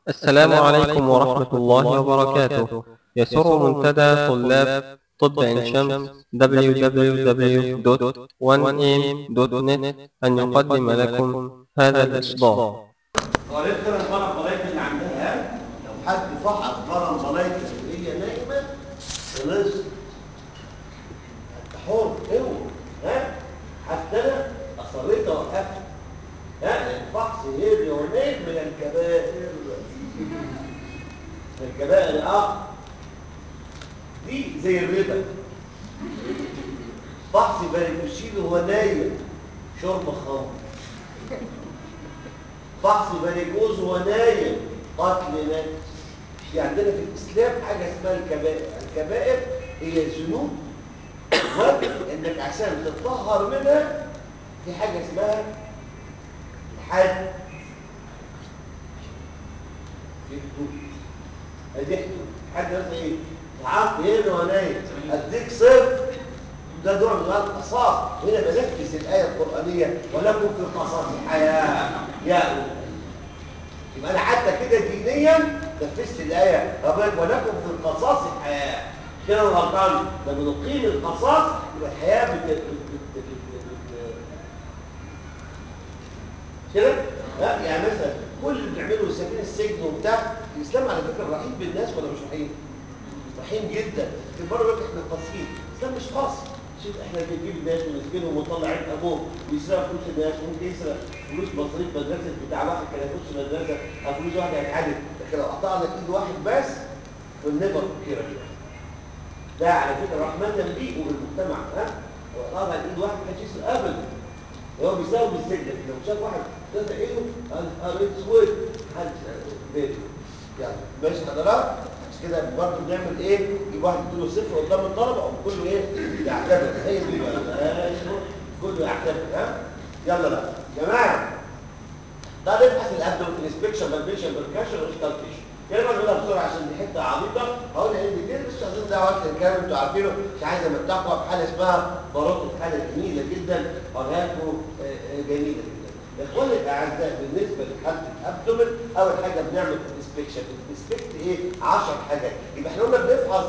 السلام عليكم ورحمة الله وبركاته يسر منتدى طلاب طب عين شمس www.1am.net أن يقدم لكم هذا الإصدار ولكن البارامبلايت اللي عندها لو حد فحص بارامبلايت اللي هي نايمه خلص انت حر اوعى ها حتى انا اصريت اوقفها ها الفحص هيبي ونايم من الكبائر من الكبائر اه دي زي الربا فحص باريكوشيل وهو نايم شرب خمر فحص فاريكوز ونايم قتل نفس في عندنا في الاسلام حاجه اسمها الكبائر الكبائر هي ذنوب وانك عشان تتطهر منها في حاجه اسمها الحد في حدود ادي حدود حد مثلا ايه تعاق هنا ونايم اديك صفر ده نوع من القصاص هنا بنفذ الايه القرانيه ولكم في القصاص حياه يا أولي يبقى انا حتى كده دينيا نفذت الايه ربنا ولكم في القصاص حياه كده انا غلطان لما نقيم القصاص يبقى الحياه بت... بت... بت... بت... بت... كده لا يعني مثلا كل اللي بنعمله سبيل السجن وبتاع الاسلام على فكره رحيم بالناس ولا مش رحيم رحيم جدا في بره يقول احنا قاسيين الاسلام مش قاسي شوف احنا بنجيب الناس ونسجنهم ونطلع عين ابوه ويسرق فلوس الناس ممكن يسرق فلوس مصاريف مدرسه بتاع واحد كان يخش مدرسه او فلوس واحد هيتعالج لكن لو قطعنا ايد واحد بس والنيفر كده ده على فكره رحمه بيه وبالمجتمع ها لو قطعنا ايد واحد ما كانش يسرق ابدا هو بيساوي بالسجن لو شاف واحد قطع ايده قال اسود حد بيته يلا ماشي حضرات كده برضه بنعمل ايه يجيب واحد يديله صفر قدام الطلبه او كله ايه يعتبر هي دي بقى ايوه كله يعتبر ها يلا بقى يا جماعه تعالى نبحث الابدومين انسبكشن بالبيشن بالكاشن والسكالبيشن كده بقى نقولها بسرعه عشان دي حته عبيطه هقول عندي كتير بس عايزين ده وقت الكلام انتوا عارفينه مش عايز امتعكم بحاله اسمها باروتة حاله جميله جدا اقولها لكم جميله جدا اخواني الاعزاء بالنسبه لحاله الابدومين اول حاجه بنعمل انسبكشن انسبكت ايه 10 حاجات يبقى احنا قلنا بنفحص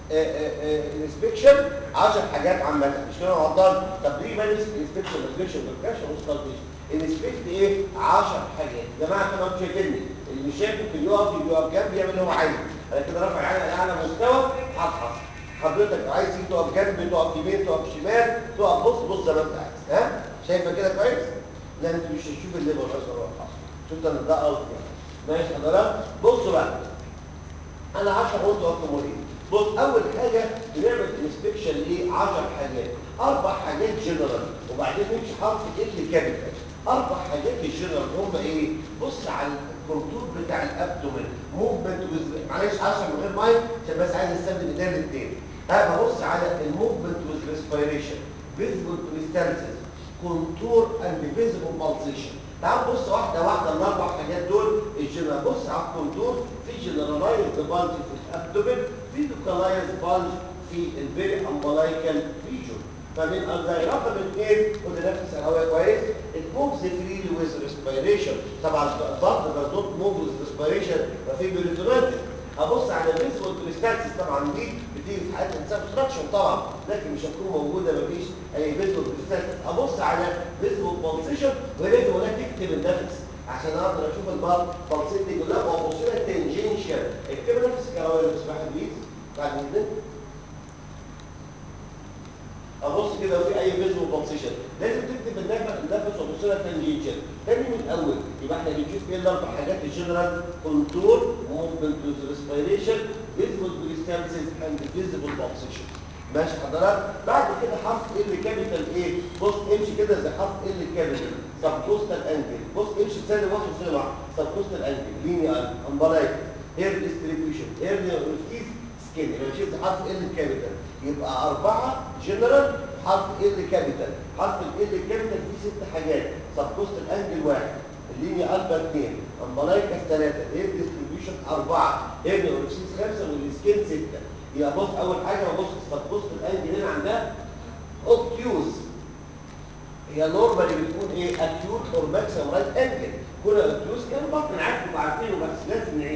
انسبكشن 10 حاجات عامه مش كده غلطان طب ليه بنس انسبكشن انسبكشن بالكاشن وستارتيشن انسبكت ايه 10 حاجات يا جماعه انتوا ما شايفيني اللي مش شايف ممكن يقف يقف جنبي يعمل اللي هو عايزه انا كده رافع عيني اعلى مستوى هفحص حضرتك عايز تيجي تقف جنبي تقف يمين تقف شمال تقف بص بص زي ما انت عايز ها شايفه كده كويس لا انت مش هتشوف الليبر اصلا شفت انا ده قصدي ماشي حضرتك بصوا بقى انا 10 قلت رقم مريض بص اول حاجه بنعمل انسبكشن لايه 10 حاجات اربع حاجات جنرال وبعدين نمشي حرف ال كابيتال اربع حاجات الجنرال هم ايه بص على الكونتور بتاع الابدومين موفمنت ويز معلش 10 من غير مايك عشان بس عايز استخدم ايديا الاثنين ها ببص على الموفمنت ويز ريسبيريشن فيزبل كريستالسيس كونتور اند فيزبل بالسيشن تعال بص واحده واحده الاربع حاجات دول الجنرال بص على الكونتور في جنرالايزد بالج في الابدومين في لوكالايزد بالج في الفيري امبلايكال ريجون فمن ازاي رقم اثنين خد نفس الهواء كويس الموفز فريلي ويز ريسبيريشن طبعا الضغط ده دوت موف ويز ريسبيريشن ففي بيريتوناليتي هبص على الفيزبل كريستالسيس طبعا دي بتيجي في حالة انسان ستراكشن طبعا لكن مش هتكون موجوده مفيش اي فيزبل كريستالسيس ابص على فيزبل بلسيشن ولازم هناك تكتب النفس عشان اقدر اشوف البلد بلسيت دي كلها وابص لها تنجنشال اكتب نفس الكلام اللي بسمعها بليز بعد اذنك ابص كده في اي فيزبل بلسيشن لازم تكتب النفس النفس وابص لها تنجنشال تاني من الاول يبقى احنا بنشوف ايه الاربع حاجات الجنرال كنترول موفمنت ريسبيريشن فيزبل كريستالسيس اند فيزبل بلسيشن ماشي حضرتك بعد كده حرف ال كابيتال ايه بص امشي كده زي حرف ال كابيتال سبكوستال انجل بص امشي ثانيه واحده ثانيه واحده سبكوستال انجل لينيا امبلايك هير ديستريبيوشن هير نيوروتيز سكين يبقى مشيت حرف ال كابيتال يبقى أربعة جنرال حرف ال كابيتال حرف ال كابيتال فيه ست حاجات سبكوستال انجل واحد اللينيا البا اثنين امبلايكا ثلاثه هير ديستريبيوشن اربعه هير نيوروتيز خمسه والسكين سته يبقى بص اول حاجه ببص بص الانجل هنا عندها اوبتيوز هي نورمالي بتكون ايه اكيوت اور ماكسيمم رايت انجل كل اوبتيوز كان بطن عارف تبقى عارفينه بس لازم نعيد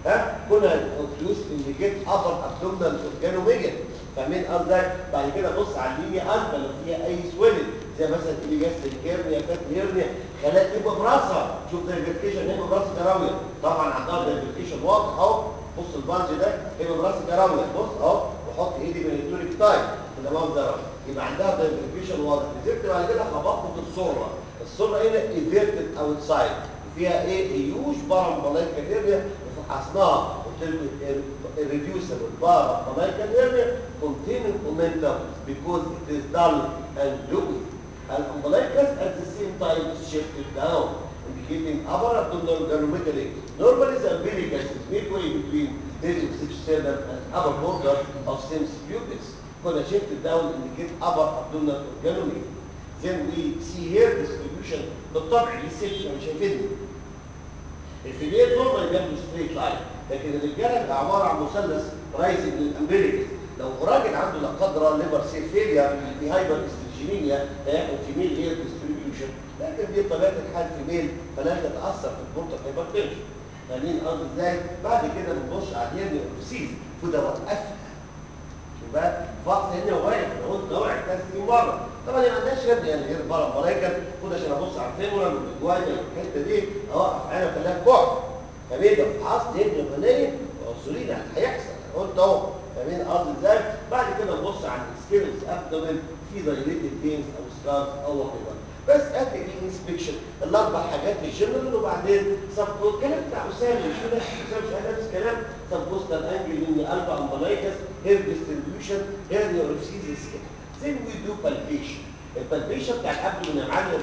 ها كنا فلوس اللي جت ابر ابدومينال اورجانوميجا فاهمين قصدي بعد كده بص على اللينيا الفا لو فيها اي سويلنج زي مثلا اللي جاست الكيرنيا فات هيرنيا خلاها تبقى براسها شوف دايفركيشن هنا براس كراويه طبعا عندها دايفركيشن واضح اهو بص البانج ده هنا براس كراويه بص اهو وحط ايدي من التوريك تايم ده منظر يبقى عندها دايفركيشن واضح نزلت بعد كده خبطت في السره السره هنا ايفيرتد اوتسايد فيها ايه هيوج بارامبلايكال اريا فحصناها قلت له irreducible parabolical area containing momentum because it is dull and loose. And umbilicus at the same time is shifted down, indicating upper abdominal ganomegaly. Normally the umbilicus is midway between the sternum and upper border of Sims pubis. When shifted down indicate upper abdominal organomegaly. Then we see here distribution بالطبع reception مش هيفيدني. الفيليه نورمال بياخدوا ستريت لاين لكن الرجاله بيبقى عباره عن مثلث رايزنج للامبيريكس لو راجل عنده لا قدر الله ليفر سيل فيلير في هايبر استروجينيا هياخد فيميل هير ديستريبيوشن لكن دي طبيعه الحال فيميل فلا تتاثر في البورتال هايبرتنشن فاهمين قصدي ازاي؟ بعد كده بنبص على الهيرني اوبسيس وده وقفها يبقى فقط هنا واقف انا قلت نوع التست مره طبعا ما عندناش رد يعني غير بره مراكب خد عشان ابص على الفيمورال والجوايا الحته دي اوقف عيني وخليها كحل فبيبقى فحصت هيد الغنيه وعنصرين يعني هيحصل انا قلت اهو فاهمين قصدي ازاي بعد كده نبص على السكيلز ابدومن في دايليتد فينز او سكارز او كده بس ادي الانسبكشن الاربع حاجات الجنرال وبعدين سب الكلام بتاع اسامه مش كده اسامه مش قال نفس الكلام سب بوستال انجل من البا امبلايكس هير ديستريبيوشن هير نيوروسيزس كده زي وي دو بالبيشن البالبيشن بتاع الابدومن يا معلم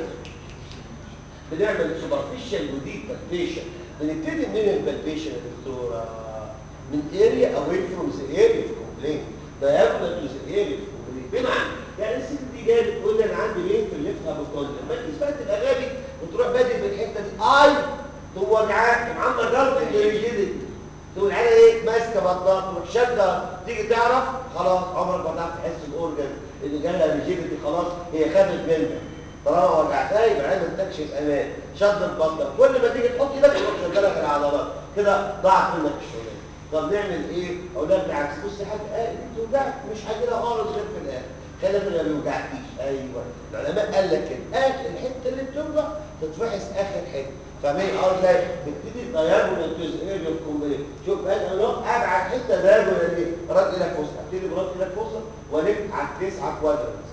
بنعمل سوبرفيشال وديب بالبيشن بنبتدي منين البالبيشن يا دكتوره من اريا اواي فروم ذا اريا في كومبلين diagonal to the area في كومبلين بمعنى يعني الست دي جايه بتقول لي انا عندي ليه في الليفت ابوكونت ما تجيش بقى تبقى غبي وتروح بادئ في الحته دي اي تقوم وجعاك معانا جلط ريجيدتي تقول على ايه ماسكه بطنها تروح شاده تيجي تعرف خلاص عمرك ما تعرف تحس الاورجن اللي جالها ريجيدتي خلاص هي خدت منك طالما وجعتها يبقى عايزه تكشف امان شدت بطنك كل ما تيجي تحط ايدك تروح شد لك العضلات كده ضاعت منك الشغلانه طب نعمل ايه؟ اقول لك بالعكس بص يا حاج آه بتوجعك مش هاجي لها خالص غير في الاخر خلي ما بيوجعكيش ايوه العلماء قال لك كده اخر الحته اللي بتوجع تتفحص اخر حته فاهمين اه ازاي؟ تبتدي دايجونال اريا اوف كومبليت شوف بقى انا ابعد حته دايجونال ايه؟ رد لك فوسط ابتدي برد لك فوسط والف على التسعه كوادرنت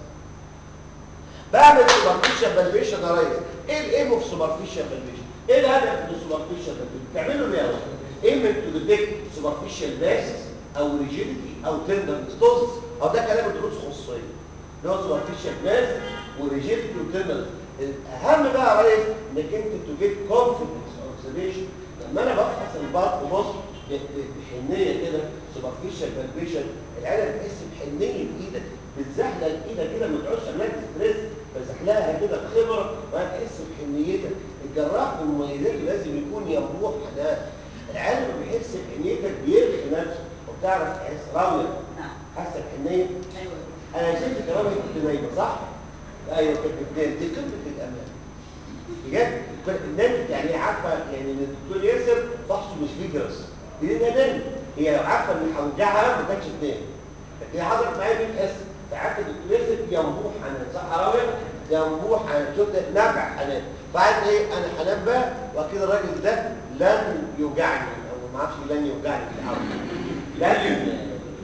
بعمل سوبرفيشال بالبيشن يا ريس ايه الايم اوف سوبرفيشال بالبيشن؟ ايه الهدف من السوبرفيشال بالبيشن؟ تعملوا ايه يا ريس؟ ايمنت تو ديتكت سوبرفيشال ماسس او ريجيديتي او تندر ستوزس او ده كلام الدروس خصوصيه اللي هو سوبرفيشال ماس وريجيديتي وتندر الاهم بقى يا ريس انك انت تو جيت كونفيدنس اوبزرفيشن لما انا بفحص البطن بص بحنيه كده سوبرفيشال بالبيشن العيله بتحس بحنيه ايدك بتزحلق ايدك كده ما تقعدش عمال ستريس بزحلقها كده بخبره وهتحس بحنيتك الجراح بمميزاته لازم يكون ينبوح حنان العالم لما بيحس بحنيتك بيرخي نفسه وبتعرف تحس راويه حاسه بحنيه ايوه انا شفت كلامي كنت نايمه صح؟ ايوه كنت بتنام دي قمه الامان بجد نمت يعني عارفه يعني ان الدكتور ياسر فحصه مش فيجرس دي نامت هي لو عارفه ان هوجعها ما كانتش تنام لكن هي حضرت معايا بتحس فعارفه الدكتور ياسر ينبوح حنان صح راويه؟ ينبوح حنان شفت نبع حنان بعد ايه انا هنام بقى واكيد الراجل ده لن يوجعني او ما اعرفش لن يوجعني بالعربي لن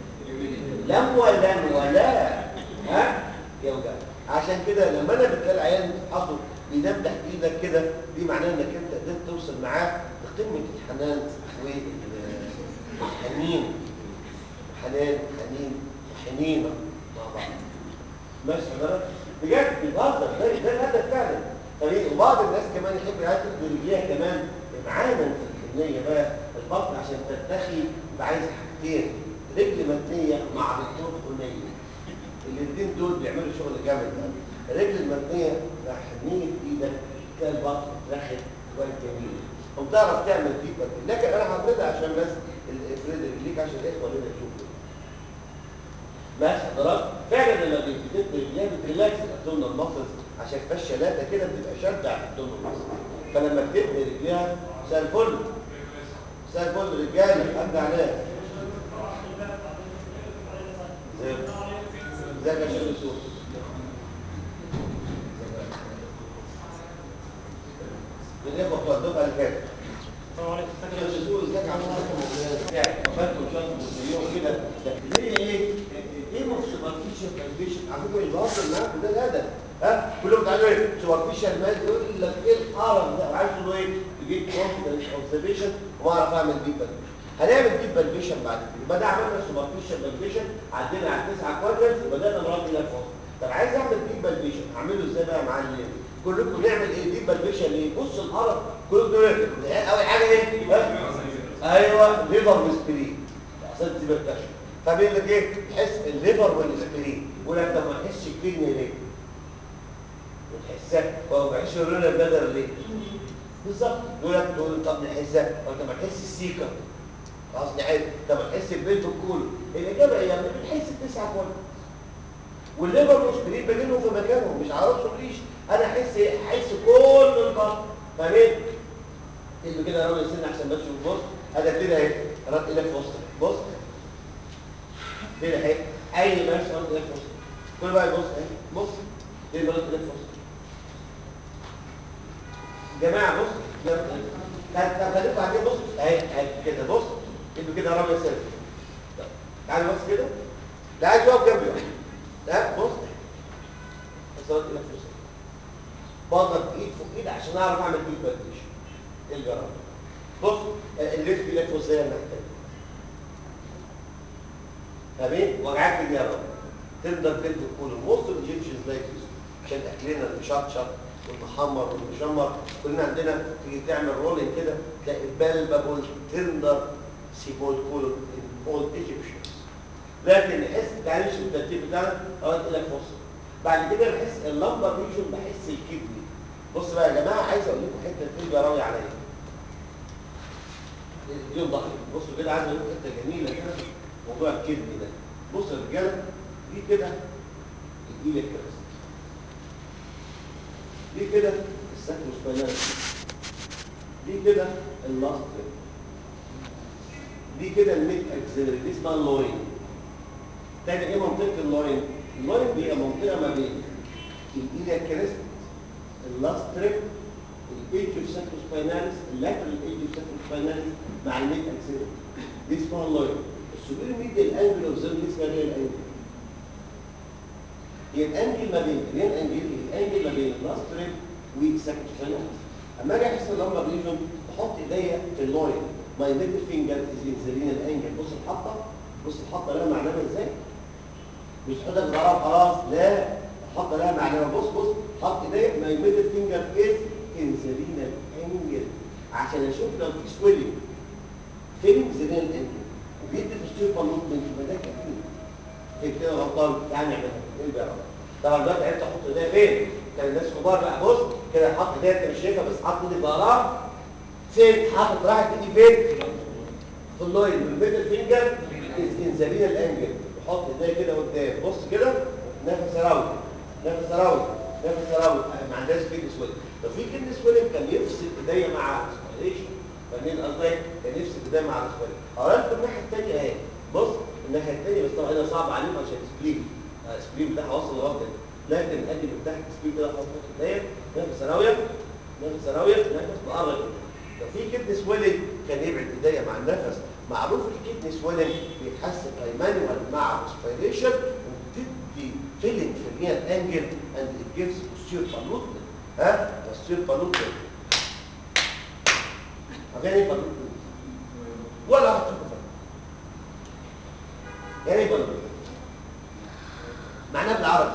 لم ولن ولا ها يوجعني عشان كده لما انا بتلاقي عيال بتفحصه بينام تحت ايدك كده دي معناه انك انت قدرت توصل معاه لقمه الحنان والحنين حنان حنين حنينه مع بعض ماشي حضرتك بجد بيهزر ده ده الهدف فعلا طيب وبعض الناس كمان يحب يعمل رجليها كمان معانا في الحنيه بقى البطن عشان ترتخي يبقى عايز حاجتين رجل متنيه مع دكتور حنيه الاثنين دول بيعملوا شغل جامد يعني الرجل المتنيه مع حنيه ايدك تلاقي البطن رخت كويس جميل وبتعرف تعمل فيدباك لكن انا هفردها عشان بس افرد رجليك عشان الاخوه اللي يشوفوا ماشي حضرتك فعلا لما بتبدا رجليها بتريلاكس الابدومينال ماسلز عشان فيهاش شلاته كده بتبقى شاده على الابدومينال ماسلز فلما بتبدا رجليها زي الفل زي الفل رجاله حد عليها ازيك يا شيخ يوسف بناخد بتوع الدفعه اللي فاتت شيخ يوسف ازيك يا عم يعني قبلت وشاط مسلمين كده ليه ايه ايه سوبرفيشال كالفيشن على فكره الباطل معاكم ده الهدف ها كلهم تعالوا ايه سوبرفيشال مال يقول لك ايه القرف ده عايز تقول ايه تجيب كونفيدنس اوبزرفيشن واعرف اعمل ديب بالفيشن هنعمل ديب بالفيشن بعد كده يبقى ده عملنا سوبرفيشال بالفيشن عدينا على التسعه كوادرنتس وبدانا نرد الى فوق طب عايز اعمل ديب بالفيشن اعمله ازاي بقى يا معلم كلكم نعمل ايه ديب بالفيشن ايه بص القرف كلكم دول اول حاجه ايه ها؟ ايوه ليفر وسبرين عشان تبقى الكشف فبيقول لك ايه تحس الليفر والسبرين يقول لك طب ما تحسش الكدني ليه وتحسها هو ما بيحسش الرنة البدر ليه بالظبط يقول لك تقول طب نحسها طب ما تحس السيكا خلاص نحس طب ما تحس البيت كله الاجابه هي ما بنحس التسعه كله والليفر والسبرين بجيبهم في مكانهم مش عارفش ريش انا احس ايه احس كل البطن فاهمين اللي كده يا راجل السن احسن بس بص انا كده اهي رد ايدك في وسطك بص كده اهي اي بس رد ايدك في وسطك كل بقى يبص اهي بص كده رد ايدك في وسطك جماعه بص طب خليكم قاعدين بص اهي اهي كده بص انتوا كده يا راجل سن تعالوا بص كده لا عايز يقف جنبي لا بص بس رد ايدك في وسطك بضرب ايد فوق ايد عشان اعرف اعمل ايد بالتيشن ايه الجرام بص الليفت ايدك فوق زي الناحيه فاهمين وجعك دي رب تقدر تدي كل موست ايجيبشنز لايك عشان اكلنا المشطشط والمحمر والمشمر كلنا عندنا تيجي تعمل رولينج كده تلاقي بالبابول تندر سيبول كولون ان اول ايجيبشنز لكن نحس تعالش الترتيب بتاعنا اوقات لك فصل بعد كده بحس اللمبر ريجون بحس الكدني بص بقى يا جماعه عايز اقول لكم حته تيجي راوي عليا اليوم ضحك بصوا كده عايز اقول لكم حته جميله كده موضوع الكدني ده بص يا رجاله دي كده الايد الكريست دي كده الساكروسباينال دي كده اللاست دي كده الميد اكسلري دي اسمها اللوين تاني ايه منطقه اللوين اللوين دي منطقه ما بين الايد الكريست اللاست تريب الايدج اوف ساكروسبايناليس اللاترال ايدج اوف ساكروسبايناليس مع الميد اكسلري دي اسمها اللوين السوبر ميد الانجل اوف ذا دي اسمها ايه الانجل هي الانجل ما بين الرين انجل الانجل ما بين اللاست تريب والساكروسبايناليس اما اجي احس اللمبر ريجون بحط ايديا في اللوين ماي ميدل فينجر از انزلين الانجل بص الحطه بص الحطه لها معناها ازاي مش حطك ضرب خلاص لا الحطه لها معناها بص بص حط ايديا ماي ميدل فينجر از انزلين الانجل عشان اشوف لو في سويلنج فين انزلين الانجل وبيدي تشتير بالوت من يبقى ده كتير في كده غلطان يعني اعملها ايه بقى طبعا دلوقتي عرفت احط ايديا فين كان الناس كبار بقى بص كده حط ايديا انت مش شايفها بس حط ايدي في ظهرها فين حاطط راحت ايدي فين في اللوين والميدل فينجر انزلين الانجل وحط ايديا كده قدام بص كده نفس راوي نفس راوي نفس راوي ما عندهاش كيدني سويلنج لو في كيدني سويلنج كان يفصل ايديا مع اسبيريشن فاهمين قصدي كان يفصل ايديا مع اسبيريشن اوريكم الناحيه الثانيه اهي بص الناحيه الثانيه بس طبعا هنا صعب عليكم عشان سبلين السبلين بتاعها واصل لغايه كده لكن ادي من تحت السبلين كده حط ايديا نفس راويه نفس راويه نفس بقرب كده لو في كدني سويلنج كان يبعد ايديا مع النفس معروف الكدني سويلنج بيتحسن مانوال مع اسبيريشن وبتدي فيلنج في الريال انجل اند ات جيفز بوستير بالوتن ها بوستير بالوتن عارفين ايه بالوتن ولا واحد فيكم فاهم يعني ايه بالوتن معناه بالعربي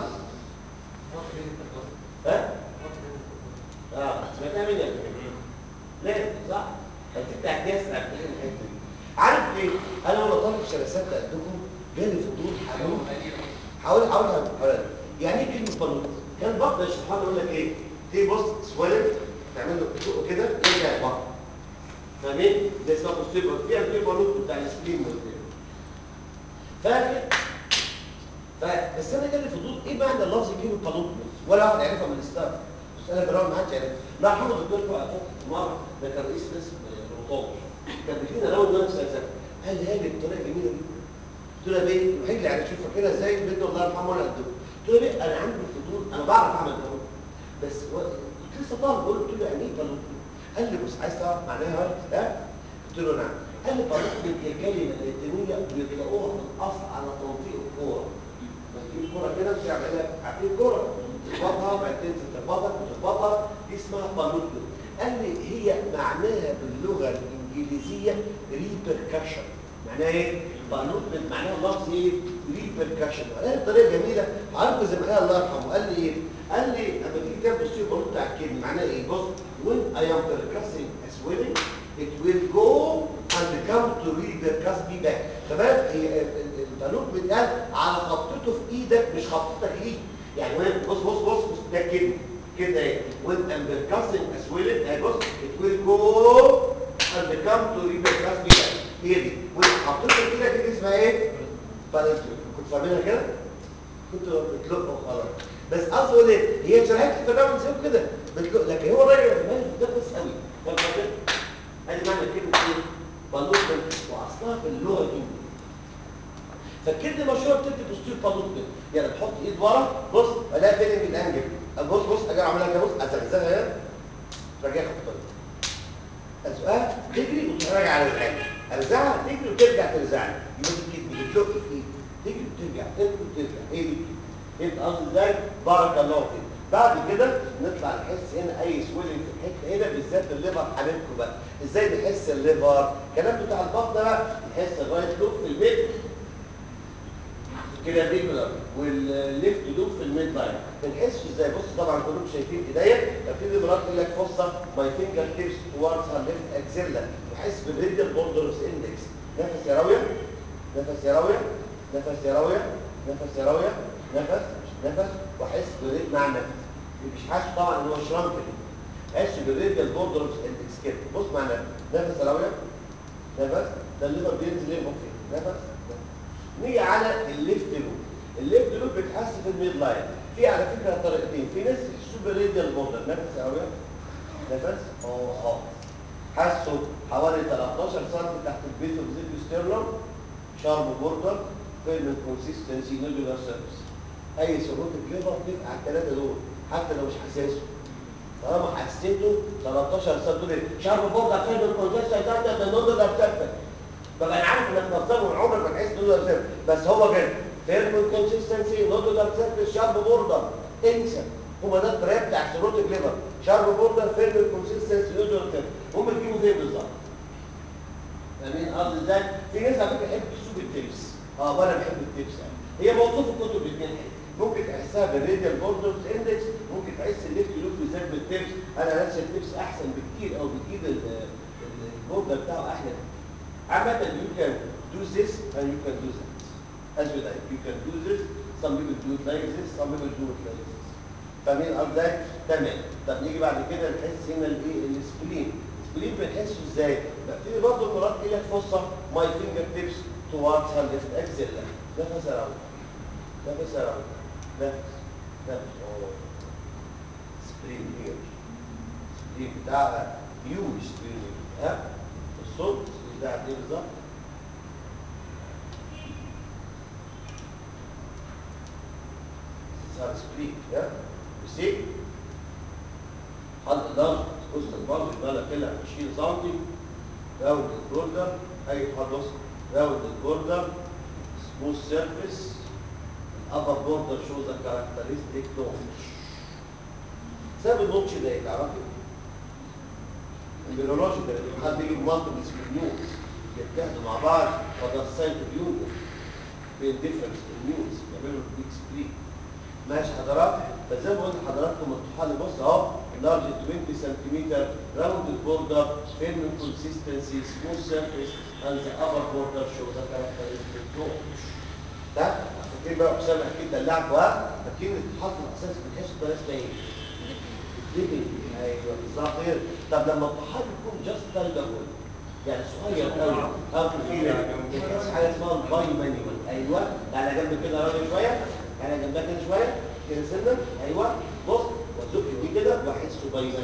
ها اه سمعتها مني قبل كده لازم صح هتبدا اعتياز على الحته دي عارف ليه انا وانا طالب شرسات قدكم جالي فضول حلول حاول حاول حاول يعني ايه كلمه بالوت كان بقدر اشرحها له يقول لك ايه تيجي بص سويلت تعمل له تزقه كده يرجع لبعض فاهمين ده اسمها بوستيبر في انتي بالوت بتاع السكرين والبتاع فاكر فبس انا جالي فضول ايه معنى اللفظ كلمه بالوت ولا واحد يعرفها من الستار بس انا في الاول ما حدش يعرفها لا محمد الدكتور فوق مره ده كان رئيس قسم الرطوبه كان بيدينا راوند وانا في سنه سته قال لي هذه الطريقه جميله جدا قلت له يا بيه الوحيد اللي يعني شوف فاكرها ازاي البنت الله يرحمه ولا قد قلت له بيه انا عندي فضول انا بعرف اعمل بالون بس و... كنت لسه طالب بقول قلت له يعني ايه بالون قال لي بص عايز تعرف معناها ايه ها قلت له نعم قال لي بالون هي كلمه لاتينيه بيطلقوها في الاصل على تنطيق الكوره بتجيب كوره كده وتعملها عارفين الكوره تخبطها بعدين تنزل تخبطها وتخبطها دي اسمها بالون قال لي هي معناها باللغه الانجليزيه ريبركشن معناها ايه؟ بالون معناها لفظ ايه؟ ريبركشن قال لي بطريقه جميله عارف زي ما قال الله يرحمه قال لي ايه؟ قال لي لما تيجي تعمل بص البالون بتاع الكلمه معناها ايه؟ بص when I am percussing a swelling it will go and come to repercuss me back تمام؟ هي البالون بيتقال على خبطته في ايدك مش خبطتك ليه يعني وين بص بص بص بص ده كده كده ايه when I'm percussing a swelling اهي بص it will go and come to repercuss me back هي دي وحطيتها كده كده اسمها ايه؟ بالون كنت فاهمينها كده؟ كنت بتلقى وخلاص بس قصدي اقول ايه هي شرحت لي تماما زي كده بتلق لكن هو الراجل اللي مالي ده كويس قوي فاهم حاجه ادي معنى كلمه ايه بالون واصلها في اللغه الانجليزيه فالكلمه مشهوره بتكتب بوستير بالون يعني تحط ايد ورا بص الاقي فيلنج الانجل بص بص اجي اعملها كده بص ازغزغها هنا راجعها خطوه ازقها تجري وتراجع على الحاجه ارزعها تجري وترجع ترزعني يبقى دي كده بتلق في ايدي تجري وترجع تجري وترجع ايه دي فهمت قصدي ازاي بارك الله فيك بعد كده نطلع نحس هنا اي سويلنج في الحته هنا بالذات الليفر حبيبكم بقى ازاي نحس الليفر الكلام بتاع البطن بقى نحس الرايت لوب في البيت كده ريجولار والليفت لوب في الميد لاين بنحس ازاي بص طبعا كلكم شايفين ايديا في ليبرات يقول لك فصه ماي فينجر تيبس توارds ار ليفت اكسيلا بحس بالريديال بوردرز اندكس نفس يا راويه نفس يا راويه نفس يا راويه نفس يا راويه نفس نفس واحس بالريد مع نفس مش حاسس طبعا ان هو شرانك احس بالريديال بوردرز اندكس كده بص مع نفس نفس يا راويه نفس ده الليفر بينزل يربط فيه نفس نيجي على الليفت لوب الليفت لوب بتحس في الميد لاين في على فكره طريقتين في ناس يحسوا بالراديال بوردر نفس قوي نفس اه اه حسوا حوالي 13 سم تحت البيت اوف زيت ستيرنم شارب بوردر فيلم كونسيستنسي نودولار سيرفيس اي سيروتيك ليفر بتبقى على الثلاثه دول حتى لو مش حساسه طالما حسيته 13 سم دول شارب بوردر فيلم كونسيستنسي ده نودولار سيرفيس ببقى انا عارف انك نظام عمرك ما تحس نودولار سيرفيس بس هو كده فيرم كونسيستنسي نودولار سيرفيس شارب بوردر انسى هو ده الطريقه بتاع السيروتيك ليفر شارب بوردر فيرم كونسيستنسي نودولار سيرفيس هم تجيبوا فين بالظبط فاهمين قصدي ازاي في ناس على فكره بتحب تشوف التبس اه وانا بحب التبس يعني هي موصوف الكتب الاثنين ممكن تحسها بالراديال بوردرز اندكس ممكن تحس الليفت لوب بالذات بالتبس انا نفسي التبس احسن بكتير او بتجيب البوردر بتاعه احلى عامة you can do this and you can do that as you like you can do this some people do it like this some people do it like this فاهمين قصدي تمام طب نيجي بعد كده نحس هنا الايه السبلين السبلين بنحسه ازاي ببتدي برضه مرات الى فصه ماي فينجر تيبس towards her left axilla نفس اراوند نفس اراوند نفس نفس اه سبلين هير سبلين بتاعها هيوج سبلين ها الصوت بتاع ايه بالظبط صار سبلين ها وسيك حط ضغط وسط البلج بقى كده 20 سم راوند البوردر اي تخلص راوند البوردر سموث سيرفيس الابر بوردر شوز ا كاركترستيك نوتش سبب النوتش ده ايه تعرفي؟ البيولوجيكال اللي حد يجيب مالتيبل سبليوز يتحدوا مع بعض فده السايت يونيون بين ديفرنس النيوز يعملوا بيك سبليت ماشي حضرات فزي ما قلت لحضراتكم الطحال بص اهو لارج 20 سنتيمتر راوند البوردر فيرم كونسيستنسي سموث سيرفيس اند ذا ابر بوردر شو ذا كاركترستيك نوتش ده فاكرين بقى حسام اكيد دلعكوا ها فاكرين الطحال في الاساس بنحس بطريقه اسمها ايه؟ ليفنج ايوه بالظبط كده طب لما الطحال يكون جاست تايلر يعني صغير قوي او كبير بتحس حاجه اسمها الباي مانيوال ايوه تعالى جنب كده راجل شويه تعالى جنبها كده شويه كده سنه ايوه بص وازق دي كده واحسه باي مانيوال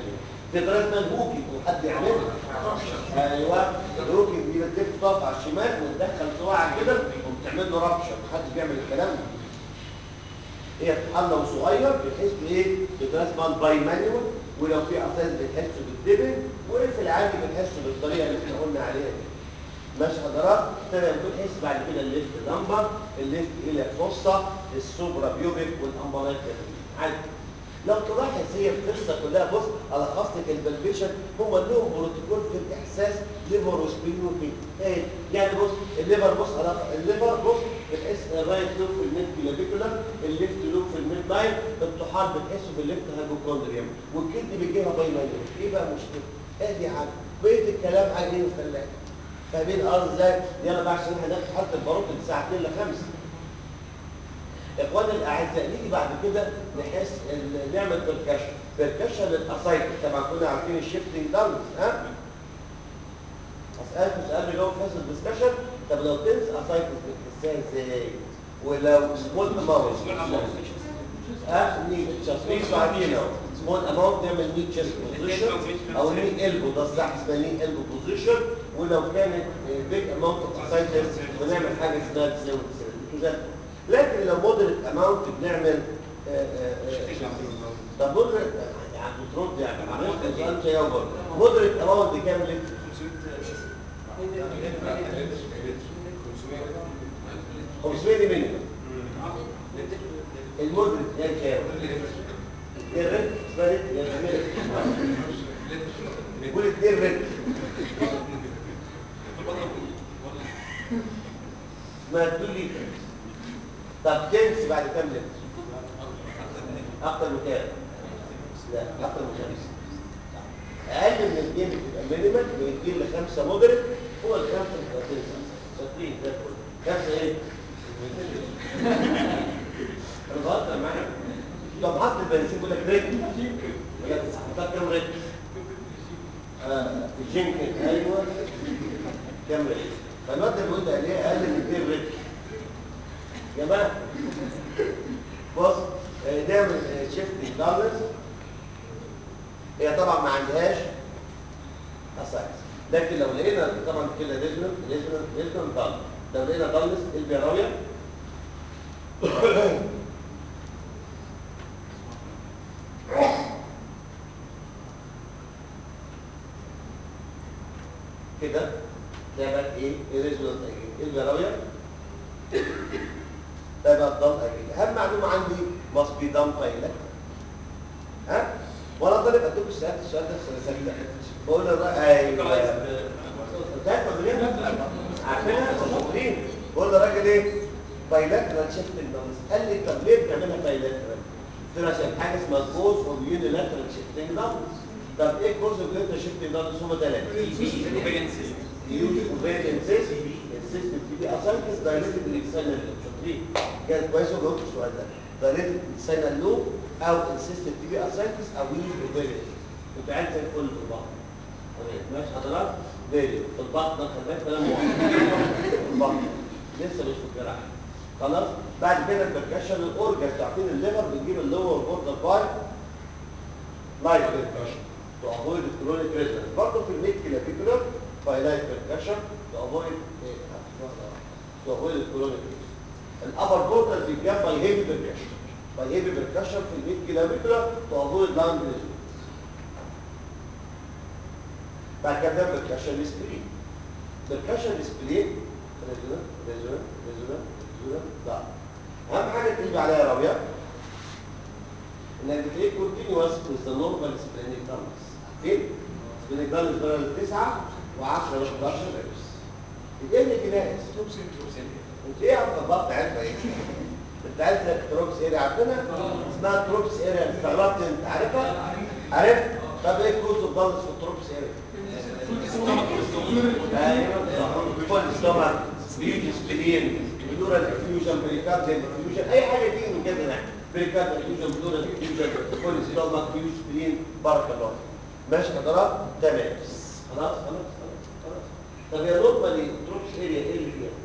في طريقه اسمها الهوكي وحد يعملها ايوه الهوكي دي بتلف تقف على الشمال وتدخل صباعك كده وبتعمل له رابشر محدش بيعمل الكلام ده هي بتحلى صغير بحيث ايه بطريقه اسمها الباي مانيوال ولو في اساس بنحس بالدبل وفي العادي بنحس بالطريقه اللي احنا قلنا عليها دي ماشي حضرات تمام بنحس بعد كده الليفت لمبر الليفت الى فصه السوبرا بيوبيك والامبرات عادي لو تلاحظ هي القصه كلها بص على خاصه البلبيشن هم لهم بروتوكول في الاحساس ليفر وسبين وبين ايه يعني بص الليفر بص على الليفر بص بتحس الرايت لوب في الميد كلافيكولار الليفت لوب في الميد لاين الطحال بتحسه في الليفت هايبوكوندريوم والكلد بيجيبها باي مانيوال ايه بقى مشكله ادي يا عم بقيه الكلام عايزين الثلاجه فاهمين الارض ازاي يلا بقى عشان احنا ناخد حاله الباروت الساعه 2 ل 5 اخواني الاعزاء نيجي بعد كده نحس ال- نعمل بركشن بركشن للاسايكل طبعا كنا عارفين الشيفتنج داونز ها اسالكم سؤال اللي هو في هذا الدسكشن طب لو تنس اسايكل بتحسها ازاي ولو سمول اماونت ها ني تشست بعدين اهو سمول اماونت نعمل ني تشست بوزيشن او ني البو ده الصح اسمها ني البو بوزيشن ولو كانت بيج اماونت اوف اسايكل بنعمل حاجه اسمها تساوي تساوي لكن لو مودريت اماونت بنعمل آه، آه، آه، طب مودريت يعني بترد يعني معلش السؤال مش هيجاوب برضه مودريت اماونت دي كام لتر؟ 500 دي مينيمم المودريت هي كام؟ هي الريت اسمها ريت هي الريت قول اتنين ريت اسمها 2 لتر طب تنس بعد كام لتر؟ اكتر من كام؟ لا اكتر من خمسه اقل من اثنين بتبقى مينيمال من اثنين لخمسه مودريت هو الخمسه بتبقى تنسى شاطرين زي الفل خمسه ايه؟ انا بهزر معاك طب حط البنزين بيقول لك ريت يقول لك حطها كام ريت؟ آه الجنكن ايوه كام ريت؟ فالواد اللي بيقول لي عليه اقل من 2 ريت يا جماعه بص آه، نعمل شيفتنج بالانس هي طبعا ما عندهاش اساس لكن لو لقينا طبعا كده ريزونال ريزونال ريزونال دال لو لقينا دالنس البيراويه كده ده بقى ايه الريزونال ايه البيراويه ده بقى الضم اجي اهم معلومه عندي must be done pilot ها وانا طالب ادوك السؤال السؤال ده في سنه ثالثه بقول له الر- ايوه بتاعت مدرسه عارفينها شاطرين بقول له الراجل ايه بايلاترال شيفتنج دانس قال لي طب ليه بتعملها بايلاترال قلت له عشان حاجه اسمها كوز اوف يونيلاترال شيفتنج دانس طب ايه كوز اوف يونيلاترال شيفتنج دانس هم ثلاثه يوز اوبيدينس السيستم تي بي اسايتس دايركتد للساينال لوب شاطرين كان كويس وجاوبت السؤال ده دايركتد للساينال لوب او السيستم تي بي اسايتس او يوز اوبيدينس كنت عايز زي الفل في البطن تمام ماشي حضرتك فيديو في البطن ده خلي بالك كلام واضح في البطن لسه مش في الجراحه خلاص بعد كده البركشن الاورجن عارفين الليفر بنجيب اللور بوردر باي لايت بركشن to avoid chronic resonance برضه في الميد كلافيكولار بايلايت بركشن to avoid ايه to avoid chronic resonance الابر بوردر بيتجاب باي هيفي بركشن باي هيفي بركشن في الميد كلافيكولار to avoid lung resonance بعد كده بركشن سبرين بركشن سبرين ريزونانس ريزونانس ريزونانس ريزونانس لا اهم حاجه تيجي عليها راويه انك بتلاقيه كونتينيوس with the normal splenic dullness فين؟ splenic dullness بدل 9 و10 و 11 ريبس ايه اللي جناس؟ انت ايه عم طبقت علبه ايه؟ انت عايز تروبس اريا عارفينها؟ اسمها تروبس اريا استغربت انت عارفها؟ عارف؟ طب ايه كوز اوف dullness في التروبس اريا؟ ايوه فول ستومك بيوجي سبلين بلورال افيوجن بريكارديال افيوجن اي حاجه تيجي من كده يعني بريكارد افيوجن بلورال افيوجن فول ستومك بيوجي سبلين بارك الله ماشي حضرات تمام خلاص خلاص خلاص خلاص طب يا نورمالي تروبس اريا ايه اللي فيها؟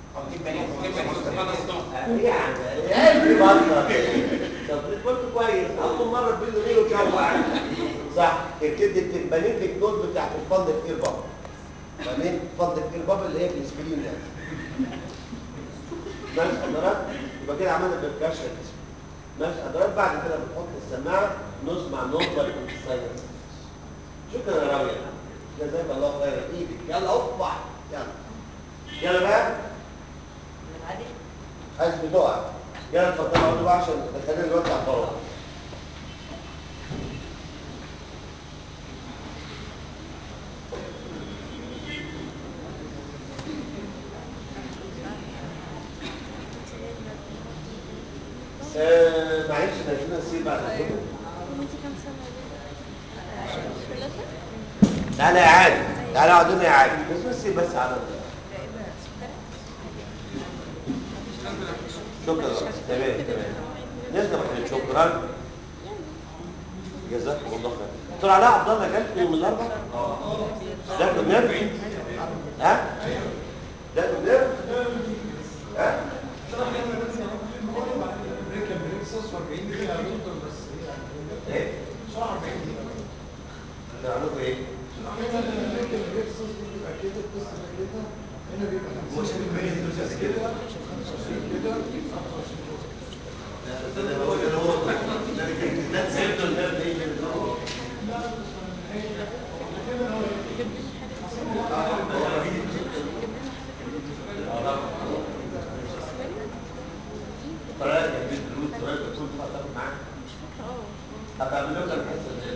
ايه يعني يا قلبي بطل طب برضه كويس اول مره تبيض مين وتجوع صح هي بتدي التمبانيتك نود بتاعت الفند كتير بابا فاهمين فند كتير بابا اللي هي الاسبرين يعني ماشي حضرتك يبقى كده عملنا بالكاشة الاسم ماشي حضرتك بعد كده بنحط السماعه نسمع نورمال سايلنس شكرا يا راوية جزاك الله خيرا ايدك يلا اطبع يلا يلا بقى عايز بتقع يلا اتفضل اقعدوا بقى عشان خلينا دلوقتي على الطاوله آه، معلش احنا عايزين نسيب بعد كده وانتي كام سنة ثلاثة؟ تعالى يا عادي تعالى اقعد هنا يا عادي بس نسيب بس على شكرا تمام تمام نزل محمد شكرا جزاكم الله خير دكتور علاء عبد الله جالك يوم الاربعاء ده النرف ها ده النرف ها ايه تعرفوا ايه ده سيبته النرف ايه طلعت من بيت الروت طلعت كنت هتاخد معاك هتعمل لكم الحصه اللي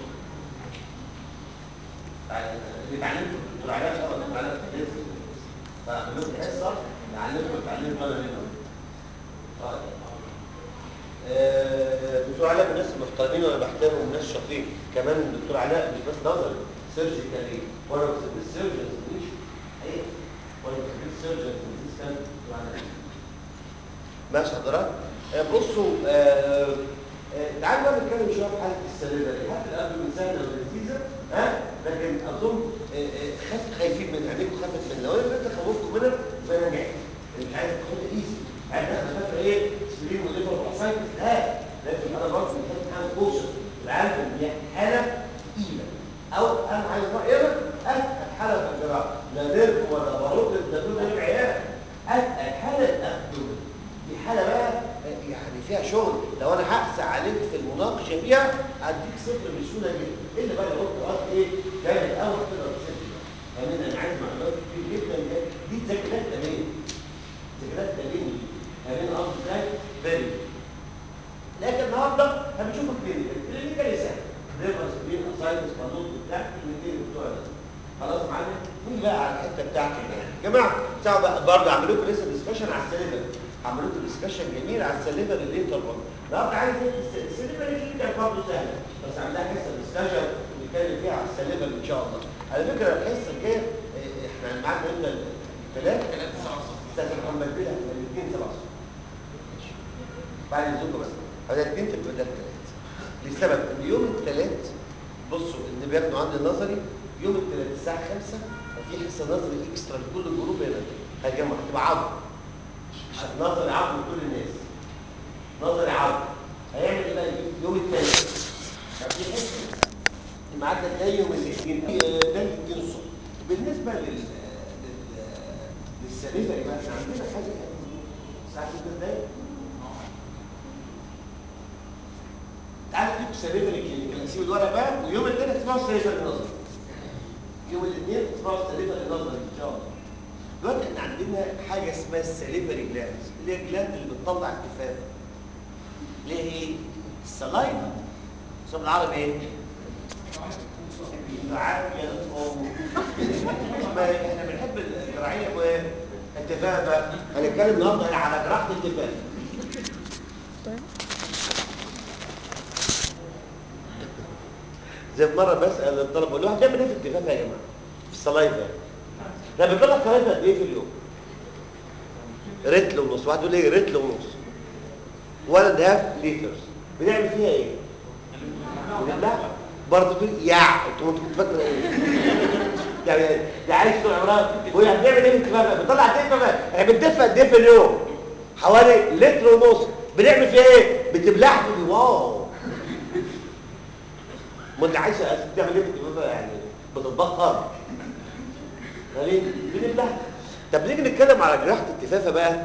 اللي اتعلمته دكتور علاء شرف دكتور علاء تدريس فاعمل لكم حصه تعلمكم تعلمت انا منهم طيب آه، دكتور علاء من الناس المحترمين وانا بحترمهم ناس شاطرين كمان الدكتور علاء مش بس نظري سيرجيكالي وانا بس السيرجنز مش حقيقه وانا بس السيرجنز مش كان دكتور علاء ماشي حضرتك آه، بصوا آه، آه، تعالوا بقى نتكلم شويه في حاله السليله دي حاله القلب من سهله ولذيذه ها لكن اظن آه، آه، خف خايفين من عينيكم خافت من لو انا انت خوفكم منها يبقى انا نجحت اللي مش عايز تاخدها ايزي عايز تاخد فاكره ايه سبرين وليفر واسايتس لا لكن انا برضه محتاج حاجه كوشن العالم دي حاله تقيله او انا عايز رايي انا اسال حاله في الجراحه لا نرف ولا باروت ده دول العيال اسال حاله الابدومين دي حالة بقى يعني فيها شغل لو انا هقسى عليك في المناقشة فيها اديك صفر بسهولة جدا الا بقى لو قلت قرات ايه كان الاول كده صفر فاهمين انا عايز معلومات كتير جدا دي ذاكرات تمام ذاكرات تمام فاهمين قصدي ازاي؟ فيري لكن النهارده هنشوف الكلينيكال الكلينيكال سهل ليفر سبرين اسايتس بالوت بتاع الاثنين بتوع ده خلاص يا معلم نيجي بقى على الحته بتاعتي يا جماعه تعالوا بقى برضه اعمل لكم لسه ديسكشن على السليفر عملوا لكم ديسكشن جميل على السليفر الانترفال النهارده عايز ايه السليفر الكلينيكال برضه سهله بس عندها حصه ديسكشن نتكلم فيها على السليفر ان شاء الله على فكره الحصه الجايه إيه، احنا معانا امتى الثلاث ثلاث ساعات استاذ محمد بيه الاثنين سبعة الصبح بعد الزوجه بس هذا الاثنين تبقى بدل الثلاث لسبب ان يوم الثلاث بصوا اللي بياخدوا عندي النظري يوم الثلاث الساعه 5 في حصه نظري اكسترا لكل الجروب هنا هيجمع هتبقى عظم مش نظري عظم لكل الناس نظري عظم هيعمل ايه بقى يوم الثلاث في حصه الميعاد ده جاي يوم الاثنين ده الاثنين الصبح بالنسبه لل لل للسليفه يبقى احنا عندنا حاجه ساعه كده ازاي تعالوا اديكم سليفه للكلينيك نسيب الورق بقى ويوم الاثنين تسمعوا السليفه النظري يوم الاثنين تسمعوا السليفه النظري ان شاء الله دلوقتي احنا عندنا حاجه اسمها السليفري جلاندز اللي هي الجلاند اللي بتطلع الكفاف اللي هي ايه؟ السلايفا اسمها بالعربي ايه؟ عافيه الام ما احنا بنحب الجراحيه والتفاهه هنتكلم النهارده على جراحه التفاهه زي مرة بسأل الطلبة بقول له هتعمل ايه في التفاهه يا جماعه؟ في السلايفا ده بيطلع سلايفا قد ايه في اليوم؟ رتل ونص واحد يقول ايه رتل ونص ولا ده ليترز بنعمل فيها ايه؟ بنبلعها برضه تقول يا انت كنت فاكره ايه؟ يعني ده عايش طول عمرها وهي بنعمل ايه في التفاهه؟ بنطلع قد ايه تفاهه؟ احنا بندفى قد ايه في اليوم؟ حوالي لتر ونص بنعمل فيها ايه؟ بتبلعها تقول واو ما انت عايشه تعمل ايه بتبقى يعني بتتبخر ليه بنبلع طب نيجي نتكلم على جراحه التفافه بقى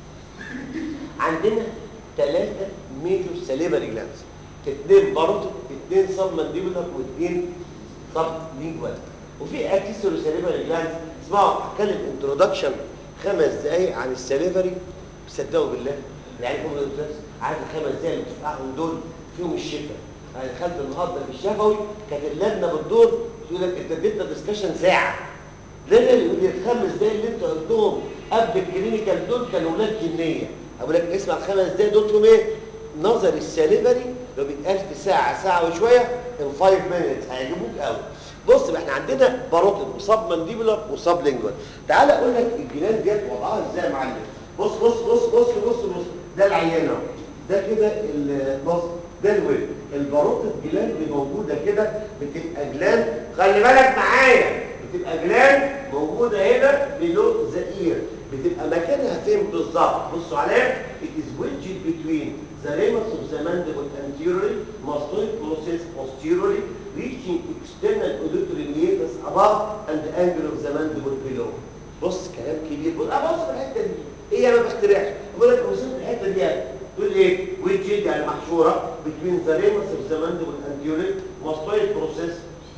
عندنا ثلاثه ميجور سليفري جلانس اثنين باروتو اثنين سب مانديبولار واثنين سب لينجوال وفي اكيسوري سليفري جلانس اسمعوا هتكلم انترودكشن خمس دقايق عن السليفري صدقوا بالله يعني كم الاستاذ عارف الخمس دقايق اللي بتسمعهم دول فيهم الشفاء انا دخلت النهارده في الشفوي كانت اللجنه بتدور تقول لك انت اديتنا ديسكشن ساعه ليه ليه يقول لي الخمس دقايق اللي انت قلتهم قبل الكلينيكال دول كانوا ولاد جنيه اقول لك اسمع الخمس دقايق دول فيهم ايه نظر السليفري لو بيتقال في ساعه ساعه وشويه ان 5 مينتس هيعجبوك قوي بص احنا عندنا باروتيد وصاب مانديبولار وصاب لينجوال تعال اقول لك الجنان ديت وضعها ازاي يا معلم بص بص بص بص بص بص ده العيان اهو ده كده ال- بص ده الويب الباروتيد جلاند اللي موجوده كده بتبقى جلاند خلي بالك معايا بتبقى جلاند موجوده هنا بلو ذا اير بتبقى مكانها فين بالظبط بصوا عليها it is wedged between the ramus of the mandible anteriorly mastoid process posteriorly reaching external auditory meatus above and the angle of the mandible below بص كلام كبير بص ابص في الحته دي ايه ما بخترعش بقول لك وصلت الحته دي يعني. تقول ايه ويدجد يعني محشوره between the ramus of the mandible anteriorly mastoid process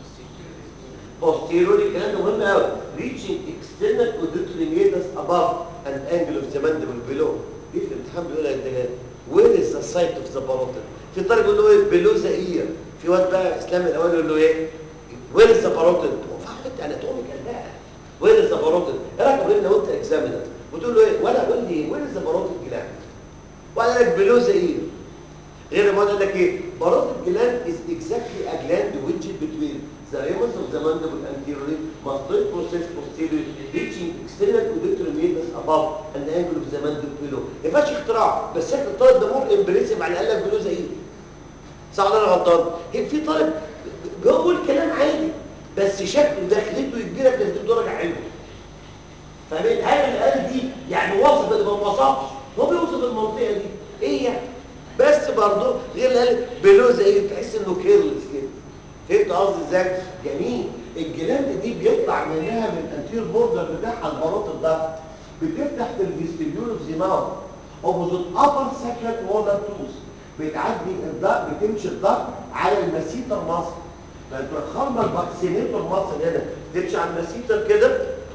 posteriorly الكلام ده مهم قوي reaching external auditory meatus above and angle of the mandible below دي في الامتحان بيقول لك ده where is the site of the parotid في طالب يقول له ايه below the ear في واد بقى اسلام الاول يقول له ايه where is the parotid هو في حته اناتوميكال بقى where is the parotid ايه رايك قول لنا وانت اكزامينر وتقول له ايه ولا قول لي where is the parotid gland وقال لك below the ear غير ما قال لك ايه parotid gland is exactly a gland which is between the ramus of the mandible anteriorly mastoid process posteriorly reaching external auditory meatus above and the angle of the mandible below ما ينفعش اختراع بس شكل الطالب ده مور امبريسيف على قال لك below the ear صح ولا انا غلطان هي في طالب بيقول كلام عادي بس شكله دخلته يديلك تديله درجه حلوه فاهمين هل اللي قال دي يعني وصف اللي ما وصفش هو بيوصف المنطقه دي ايه يعني بس برضه غير اللي قال بلو زي تحس انه كيرلس كده فهمت قصدي ازاي جميل الجلاند دي بيطلع منها من الانتير بوردر بتاعها البلاط الضغط بتفتح في الفيستيبيول اوف ذا ماوث اوبوزيت ابر سكند وولر توز بتعدي الضغط بتمشي الضغط على المسيتر مصر فتروح خرمه الباكسينيتور مصر هنا تمشي على المسيتر كده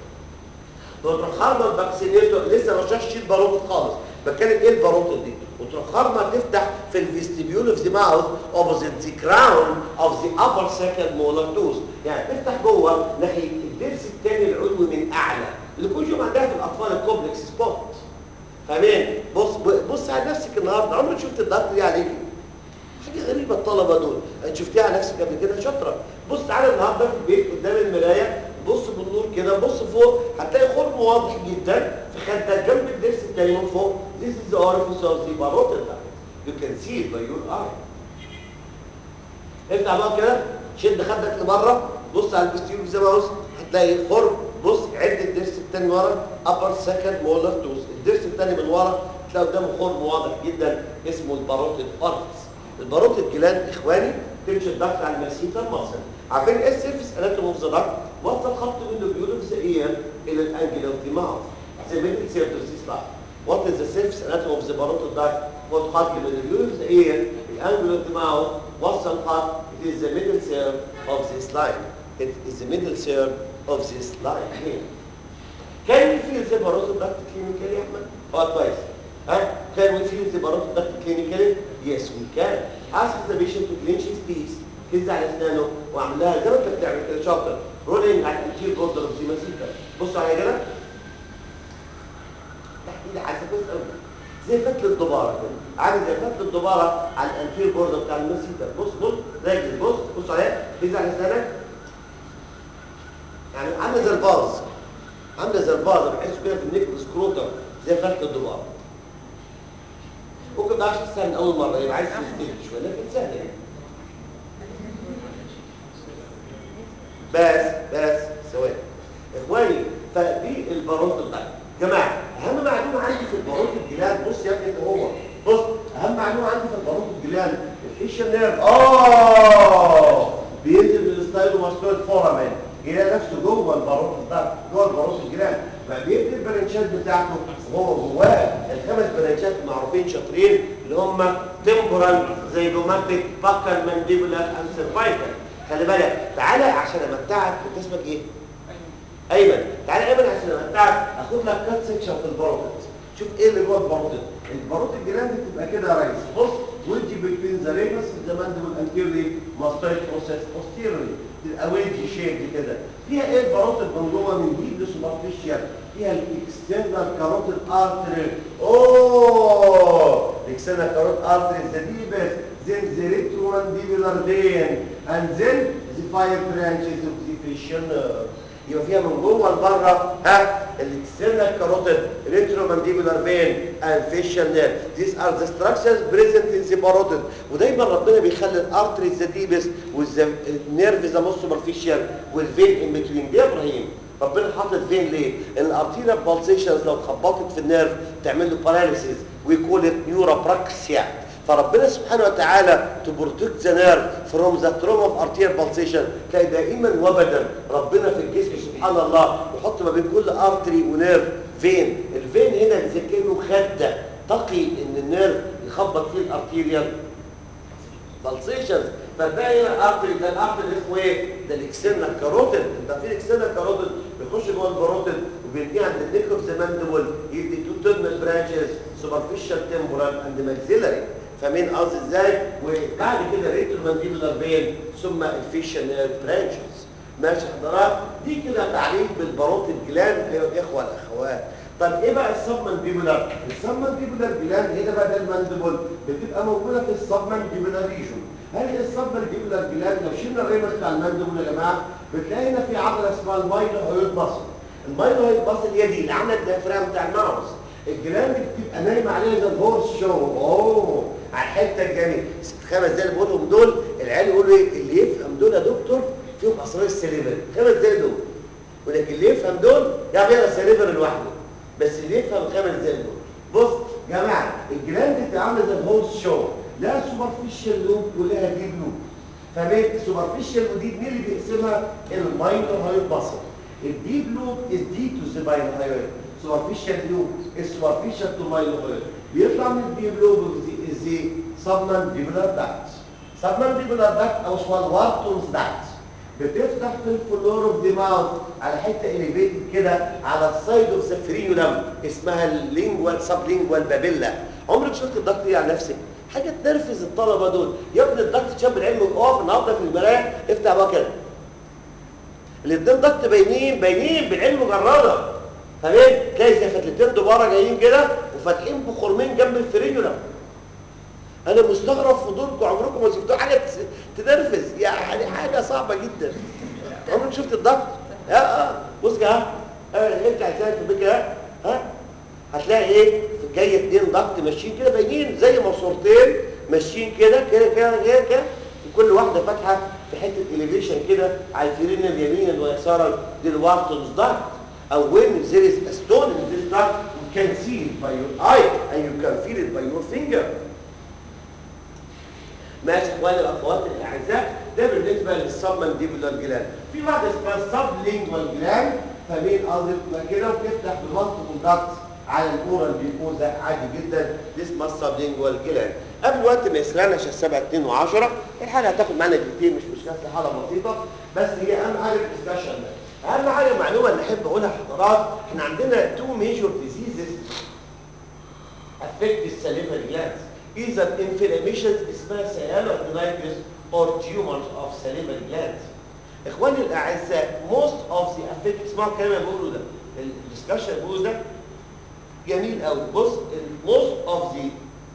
وتروح خرمه الباكسينيتور لسه ما شافش الباروت خالص بتكلم ايه الباروت دي وتروح خرمه تفتح في الفيستيبيول اوف ذا ماوث اوبوزيت ذا كراون اوف ذا ابر سكند مولر توز يعني تفتح جوه ناحيه الضرس الثاني العلوي من اعلى اللي كل يوم عندها في الاطفال الكومبلكس سبوت فاهمين بص بص على نفسك النهارده عمرك شفت الضغط دي عليكي حاجه غريبه الطلبه دول انت شفتيها على نفسك قبل كده شاطره بص تعالى النهارده في البيت قدام المرايه بص بالنور كده بص فوق هتلاقي خرم واضح جدا في خدك جنب الضرس التاني من فوق this is the orifice of the parotid you can see it by your eye افتح بقى كده شد خدك لبره بص على الفستيول زي ما بص هتلاقي خرم بص عد الضرس التاني ورا upper second molar tooth الضرس التاني من ورا تلاقي قدامه خرم واضح جدا اسمه الباروتيد اورفيس الباروتيد جلاند اخواني تمشي الضغط على المسيتر مصر عارفين ايه السيرفيس اناتوم اوف ذا ضغط وصل خط منه بيقولوا في اير الى الانجل اوف ذا ماوث زي ما انت سيرتوس اسمع وات از ذا سيرفيس اناتوم اوف ذا باروتيد ضغط هو خط من البيقولوا في اير الانجل اوف ذا ماوث وصل خط it is the middle third of this line it is the middle third of this line here can we feel the barotic duct clinically يا احمد اه كويس ها can we feel the barotic duct clinically yes we can ask the patient to clench his teeth كز على اسنانه واعمل لها زي ما انت بتعمل كده شاطر رولينج على الانتير بوردر اوف ذا مسيتا بص عليا كده تحت ايدي حاسه كويس قوي زي فتل الدباره كده عامل زي فتل الدباره على الانتير بوردر بتاع المسيتا بص بص راجل بص بص عليا كز على اسنانك يعني عامله زي الباز عامله زي الباز بحسه كده في النيك سكروتر زي فتل الدباره ممكن ما تعرفش تستنى اول مره يبقى عايز تستنى شويه لكن سهله يعني بس بس ثواني اخواني فدي الباروت الضغط جماعه اهم معلومه عندي في الباروت الجلاد بص يا ابني انت هو بص اهم معلومه عندي في الباروت الجلاد الفيشن نيرف اه بينزل بالستايل وماستويد فورامين يلاقي نفسه جوه الباروت ده جوه الباروت الجيران فبيبني البرانشات بتاعته وهو جواه الخمس برانشات معروفين شاطرين اللي هم تمبورال زي جوماتيك باكال مانديبولار اند سيرفايكال خلي بالك تعالى عشان امتعك انت اسمك ايه؟ ايمن تعالى ايمن عشان امتعك اخد لك كات سيكشن في الباروتد شوف ايه اللي جوه الباروتد الباروتد الجلاند بتبقى كده يا ريس بص ويدجي بين ذا ريبس ذا مانديبل انتيرلي ماستويد بروسيس بوستيرلي تبقى ويدجي شيب كده فيها ايه الباروتد من جوه من ديب لسوبرفيشال فيها الاكسترنال كاروتيد ارتري اوه الاكسترنال كاروتيد ارتري ذا ديبس then the retromandibular vein and then the five branches of the facial nerve يبقى فيها من جوه لبره ها الاكسترنال كاروتيد retromandibular vein and facial nerve these are the structures present in the parotid ودايما ربنا بيخلي الارتري ذا ديبس والنيرف ذا موست سوبرفيشال والفين ان بتوين دي يا ابراهيم ربنا حاطط فين ليه؟ الارتيريا بالسيشنز لو خبطت في النيرف تعمل له باراليسيس ويكول ات نيوروبراكسيا فربنا سبحانه وتعالى to protect the nerve from the trauma of arterial pulsation تلاقي دائما وابدا ربنا في الجسم سبحان الله يحط ما بين كل ارتري ونيرف فين الفين هنا زي كانه خده تقي ان النيرف يخبط فيه الارتيريال بالسيشنز فتلاقي هنا ارتري ده الارتري اسمه ايه؟ ده الاكسترنال كاروتيد انت في الاكسترنال كاروتيد بيخش جوه الباروتيد وبينتهي عند النيك اوف ذا ماندبل يدي تو تيرمال برانشز سوبرفيشال تمبورال اند ماكسيلاري فاهمين قصدي ازاي؟ وبعد كده ريتو مانديبولار بين ثم الفيشال نيرف برانشز ماشي حضرات دي كده تعريف بالباروتيد جلاند ايها الاخوه الاخوات طب ايه بقى السب مانديبولار السب مانديبولار جلاند هنا بقى ده المانديبول بتبقى موجوده في السب مانديبولار ريجون هل السب مانديبولار جلاند لو شلنا الريمس بتاع المانديبول يا جماعه بتلاقي هنا في عضله اسمها المايلو هيود ماسل المايلو هيود ماسل هي دي اللي عامله الديافرام بتاع الماوس الجلاند بتبقى نايمه عليها زي الهورس شو اوه على الحته الجميله خمس دقايق اللي بقولهم دول العيال يقولوا ايه اللي يفهم دول يا دكتور فيهم اسرار السليفر خمس دقايق دول ولكن اللي يفهم دول يعني بيقرا السليفر لوحده بس اللي يفهم خمس دقايق دول بص يا جماعه الجلاند بتبقى عامله زي الهورس شو لها سوبرفيشال لوب ولها ديب لوب فاهمين السوبرفيشال وديب مين اللي بيقسمها الماينر هايد ماسل الديب لوب از دي تو ذا ماينر هايد سوبرفيشال لوب السوبرفيشال تو ماينر هايد بيطلع من الديب لوب زي سبمانديبولار داكت سبمانديبولار داكت او اسمها الوارتونز داكت بتفتح في الفلور اوف ذا ماوث على حته اليفيتد كده على السايد اوف ذا فرينولم اسمها اللينجوال سب لينجوال بابيلا عمرك شفت الضغط ايه على نفسك حاجه تنرفز الطلبه دول يا ابني الضغط شاب العلم اقف النهارده في المرايه افتح بقى كده الاثنين ضغط باينين باينين بالعلم مجرده فاهمين تلاقي زي فتلتين دباره جايين كده وفاتحين بخرمين جنب الفرينولم انا مستغرب فضولكم عمركم ما شفتوا حاجه تنرفز يعني حاجه صعبه جدا عمرك شفت الضغط اه اه بص كده ها ارجع ازاي في البيت كده ها هتلاقي ايه جاي اتنين ضغط ماشيين كده باينين زي ماسورتين ماشيين كده كده كده كده كده وكل واحده فاتحه في حته اليفيشن كده على الفرين اليمين ويسارا دي الوارتونز ضغط او when there is a stone in this duct you can see it by your eye and you can feel it by your finger ماشي اخواني الاخوات الاعزاء ده بالنسبه للسبمنديبولار جلاند في واحده اسمها السب لينجوال جلاند فمين قصدي بتبقى كده وبتفتح بمالتيبل داكتس على الاورال بيكوزا عادي جدا دي اسمها السب لينجوال جلاند قبل وقت ما يسرقنا عشان 7 2 و10 الحاله هتاخد معانا كتير مش مشكله حاله بسيطه بس هي اهم حاجه الدسكشن ده اهم حاجه المعلومه اللي احب اقولها لحضرات احنا عندنا تو ميجور ديزيزز affect السليفري جلاندز either inflammations اسمها cyanoadenitis or tumors of salivary glands. اخواني الاعزاء most of the affect اسمعوا الكلام اللي بقوله ده الدسكشن اللي بقوله ده جميل قوي بص most of the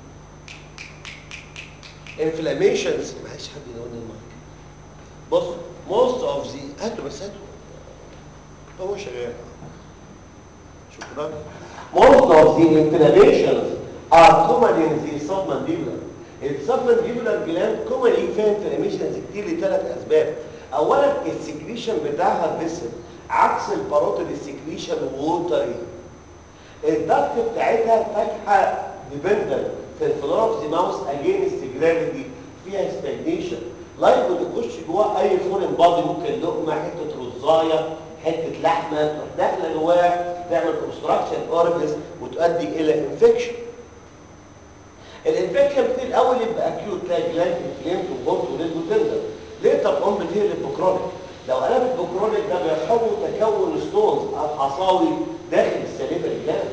inflammations معلش حد ينون المايك بص most of the هاتوا بس هاتوا هو شغال شكرا most of the inflammations are common in the submandibular السبمنديبولار جلاند كومن فيها انفلاميشنز كتير لثلاث اسباب اولا السكريشن بتاعها فيسل عكس الباروتيد السكريشن ووتري الضغط بتاعتها فاتحه ديبندنت في الفلور اوف ذا ماوس اجينست جرافيتي فيها ستاجنيشن لايكو تخش جواه اي فورين بادي ممكن لقمه حته رزايه حته لحمه تروح داخله جواه تعمل اوبستراكشن اورجنز وتؤدي الى انفكشن الانفكشن بتبتدي الاول يبقى اكيوت تلاقي جلاند انفليمد وبورت وريد وتندر ليه طب ام بتقلب بكرونيك لو قلبت بكرونيك ده بيحول تكون ستونز او حصاوي داخل السليفري جلاند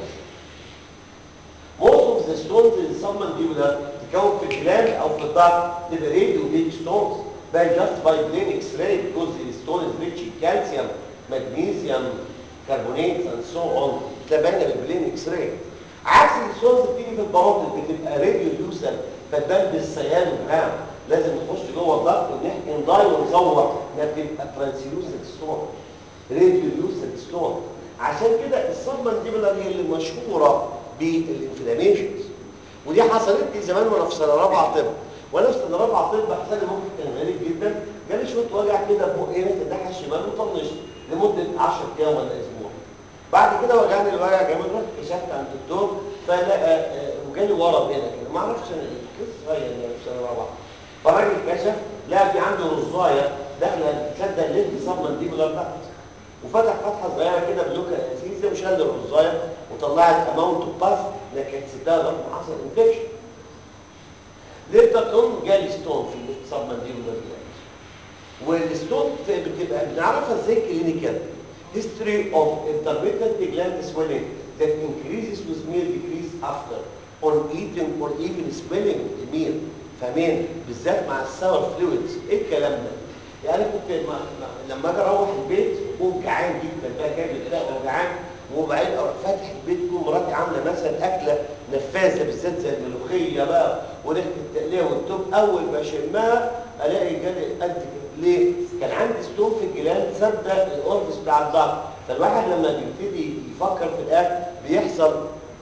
most of the stones in submandibular تكون في الجلاند او في الضغط تبقى راديو بيج ستونز by just by plain x-ray because the stone is rich in calcium magnesium carbonates and so on ده باينه بالبلين اكس راي عكس الستونز بتيجي في البواطن بتبقى راديو لوسر فتبان بالسيان والهام لازم نخش جوه الضغط ونحقن ضاي ونصور انها بتبقى ترانسلوسنت ستون راديو لوسنت ستون عشان كده السبمنديبولار هي اللي مشهوره بالانفلاميشنز ودي حصلت لي زمان وانا في سنه رابعه طب وانا في سنه رابعه طب حصل لي موقف كان غريب جدا جالي شويه وجع كده في بقي هنا في الناحيه الشمال وطنشت لمده 10 ايام ولا اسبوع بعد كده وجعني الوجع جامد رحت كشفت عند الدكتور فلقى آه، وجالي ورم هنا كده ما اعرفش انا ايه كده صغير يعني في سنه رابعه فالراجل كشف لقى في عنده رزايه داخله تصدق الليمف سبمنديبولار تحت وفتح فتحه صغيره كده بلوكا انسيزيا وشال الرزايه وطلعت اماونت اوف باس اللي كانت سدها لغايه ما حصل انفكشن ليتر تون جالي ستون في السبمنديبولار جلاند والستون بتبقى بنعرفها ازاي كلينيكال history of intermittent gland swelling that increases with meal decrease after on eating or even smelling the meal فاهمين بالذات مع الساور فلويدز ايه الكلام ده يعني كنت ما ما لما اجي اروح البيت واكون جعان جدا بقى جاي بتلاقي وجعان وبعدين اروح فاتح البيت تكون مراتي عامله مثلا اكله نفاذه بالذات زي الملوخيه بقى وريحه التقليه والتوب اول ما اشمها الاقي جالي قد كده ليه؟ كان عندي ستون في الجلال سد الاورفس بتاع الضغط فالواحد لما بيبتدي يفكر في الاكل بيحصل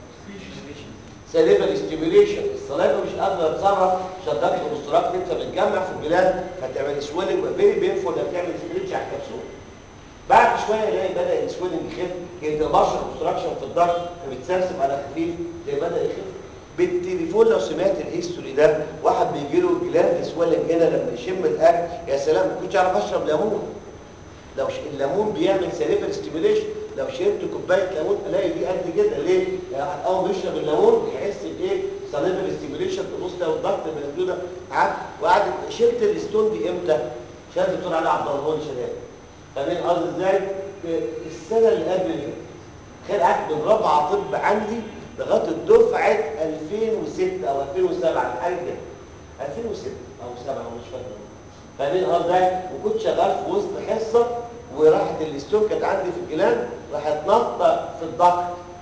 سيليفر ستيميوليشن السلايفا مش قادره تتصرف شدات الاستراك انت بتجمع في الجلال فتعمل سويلنج فيري بينفول انك تعمل ستريتش على الكبسول بعد شويه الاقي بدا السويلنج يخف كانت بشر اوبستراكشن في الضغط فبتسرسب على خفيف تلاقي بدا يخف بالتليفون لو سمعت الهيستوري ده واحد بيجي له جلاند سويلنج هنا لما يشم الاكل يا سلام ما كنتش اعرف اشرب ليمون لو ش... الليمون بيعمل سيليفر ستيميوليشن لو شربت كوبايه ليمون الاقي دي قد كده ليه؟ يعني اول ما يشرب الليمون يحس بايه؟ سيليفر ستيميوليشن تبص لو الضغط موجوده قعدت وقعدت شلت الستون دي امتى؟ شال الدكتور علي عبد الله هو اللي شالها فاهمين قصدي ازاي؟ السنه اللي قبل اللي فاتت قعدت من رابعه طب عندي لغايه الدفعه 2006 او 2007 حاجه كده 2006 او 7 مش فاكر فاهمين قصدي وكنت شغال في وسط حصه وراحت الاستون كانت عندي في الجلان راحت نطه في الضغط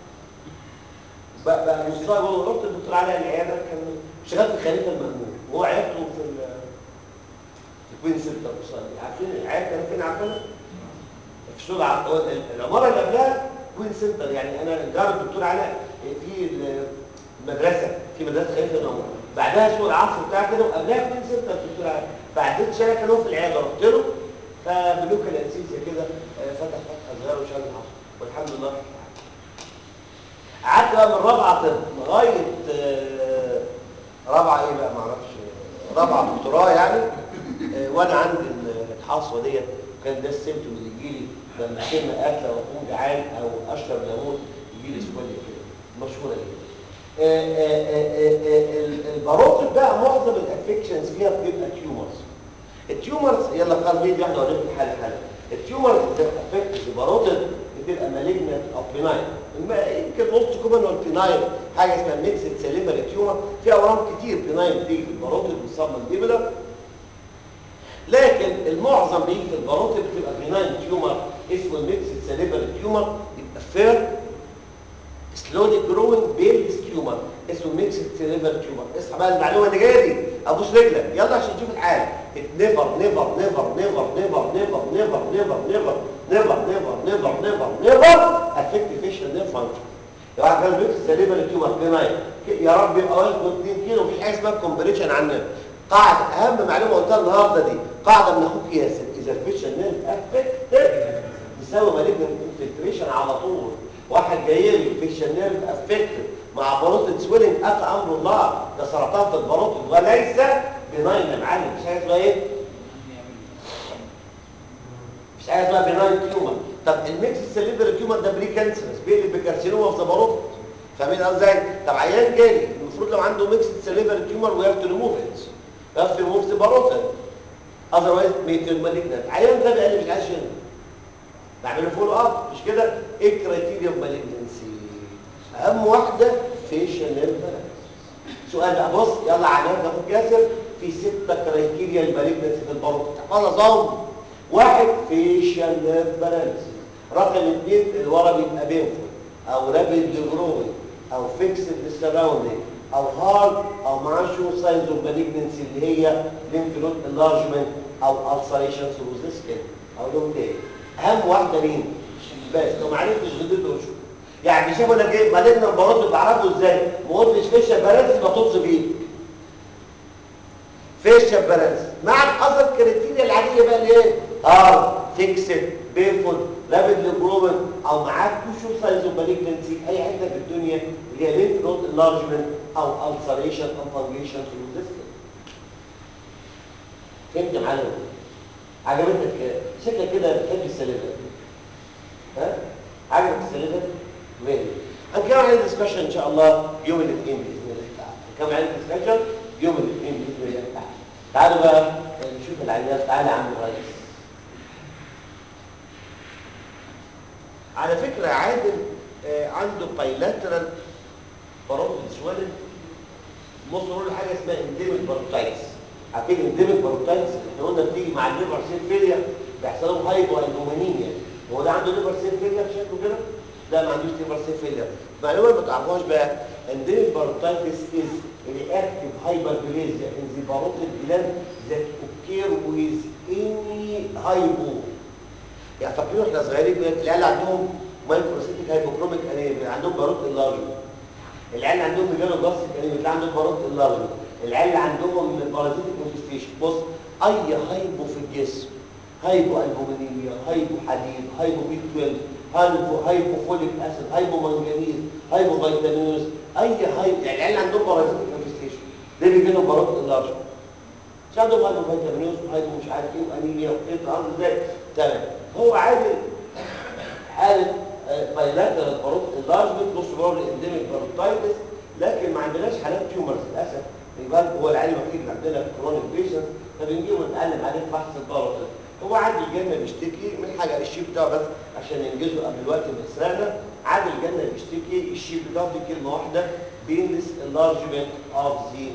بقى بقى مستوى جوه رحت الدكتور علي العياده كان شغال في خليفه المأمون وهو عيادته في ال في كوين سنتر مصلي عارفين العياده كان فين عارفينها؟ في سوق الع- هو ال- العماره اللي قبلها كوين سنتر يعني انا جار الدكتور علاء في المدرسه في مدرسه خليفه المأمون بعدها سوق العصر بتاع كده وقبلها كوين سنتر الدكتور علاء بعدين شارع كان هو في العياده رحت له فبلوك الانسيزيا كده آه، فتح فتحه صغيره وشال العصر والحمد لله قعدت بقى من رابعه طب لغايه آه، رابعه ايه بقى ما اعرفش رابعه دكتوراه يعني آه، وانا عندي الحصوه ديت كان ده السيمتوم اللي يجي لي لما اشم اكله واكون جعان او اشرب ليمون يجي لي سكوليا كده مشهوره جدا آه، آه، آه، آه، آه، الباروتل بقى معظم الافكشنز فيها بتبقى تيومرز التيومرز يلا خلاص دي احنا هنوريكم الحاله حاله التيومرز اللي افكت الباروتل بتبقى مالجنت او بيناين يمكن موست كومن والبيناين حاجه اسمها ميكسد سيليفري تيومر في اورام كتير بيناين بتيجي في الباروتل والسبمنديبولار لكن المعظم بيجي في الباروتل بتبقى بيناين تيومر اسمه الميكسد سيليفري تيومر يبقى فير سلولي جروينج بيلز تيومر اسمه ميكسد سيليفر تيومر اصحى بقى المعلومه اللي جايه دي ابوس رجلك يلا عشان تشوف الحاله نيفر نيفر نيفر نيفر نيفر نيفر نيفر نيفر نيفر نيفر نيفر نيفر نيفر نيفر افكت فيشل نير فانكشن لو واحد كان ميكسد سيليفر تيومر بيناين يا رب يبقى وزنه 2 كيلو مفيش حاجه اسمها كومبريشن عننا قاعده اهم معلومه قلتها النهارده دي قاعده من اخوك ياسر اذا الفيشل نير افكت يساوي مالجنت انفلتريشن على طول واحد جاي لي في الشنير افكت مع باروتد سويلنج اتى امر الله ده سرطان في الباروتد وليس بناين يا معلم مش حاجه اسمها ايه مش حاجه اسمها بيناين تيومر طب الميكس سيليبر تيومر ده بري كانسرس بيقلب بكارسينوما في زبروت فاهمين قصدي ازاي طب عيان جالي المفروض لو عنده ميكس سيليبر تيومر وي هاف تو ريموف ات وي هاف تو ريموف زبروت اذروايز ميتين مالجنت عيان ده قال لي مش عايز شنو بعمله فولو اب مش كده ايه الكرايتيريا مالجنسي اهم واحده فيشل نيرف سؤال بقى بص يلا على ناخد كاسر في ستة كرايتيريا المالجنسي في البروت احفظها ضم واحد فيشل نيرف بالانس رقم اثنين الورا بيبقى بينفول او رابيد جروي او فيكسد للسراوندينج او هارد او معاه شو ساينز اوف مالجنسي اللي هي لينك نود انلارجمنت او السريشن ثرو ذا سكين او لهم تاني اهم واحده مين بس لو ما عرفتش غدته وشو يعني شوفوا لك ايه مالجنا البروت بعرفه ازاي ما قلتش فيشل بالانس يبقى طز فيه فيشل بالانس مع الاذر كريتيريا العاديه بقى اللي ايه هارد فيكسد بينفول رابيد لبرومن او معاك توشو سايز اوف مالجنسي اي حته في الدنيا اللي هي لينف نود انلارجمنت او السريشن او فانجيشن ثرو ذا فهمت يا معلم عجبتك شكلك كده بتحب السليفه ها عجبك السليفه ماشي هنكمل عليه ديسكشن ان شاء الله يوم الاثنين باذن الله تعالى هنكمل عليه ديسكشن يوم الاثنين باذن الله تعالى تعالوا بقى نشوف العيال تعالى يا عم الريس على فكره عادل آه، عنده بايلاترال باروتيد سويلنج بص نقول حاجه اسمها انديميك باروتايتس عارفين انديميك باروتايتس احنا قلنا بتيجي مع الليفر سيل فيلير بيحصل لهم هايبو البومينيميا هو ده عنده ليفر سيل فيلير شكله كده لا ما عندوش ليفر سيل فيلير المعلومه اللي ما تعرفوهاش بقى انديميك باروتايتس از reactive hyperplasia in the parotid gland that occur with any hypo يعني فاكرين احنا صغيرين كده العيال عندهم مايكروسيتيك هايبوكروميك انيميا عندهم باروت اللارجمنت العيال اللي عندهم ميجالو بلاستيك انيميا اللي عندهم باروت اللارجمنت العيال اللي عندهم بارازيتيك انفستيشن بص اي هايبو في الجسم هايبو البومينيميا هايبو حديد هايبو بي 12 هايبو هايبو فوليك اسيد هايبو مانجنيز هايبو فيتامينوز اي هايبو يعني العيال اللي عندهم بارازيتيك انفستيشن ده بيجي لهم باروت اللارجمنت مش عندهم هايبو فيتامينوز وهايبو مش عارف ايه وانيميا وايه الامر ازاي تمام هو عادل حاله بايلاترال باروت اللارجمنت نص بار انديميك باروتايتس لكن ما عندناش حالات تيومرز للاسف يبقى هو العلم الوحيد اللي عندنا في كرونيك بيشنت فبنجيبه ونتعلم عليه فحص الباروت هو عادل الجنه بيشتكي من حاجه الشيب بتاعه بس عشان ننجزه قبل الوقت ما يسرقنا عادل الجنه بيشتكي الشيب بتاعه في كلمه واحده بينس اللارجمنت اوف ذا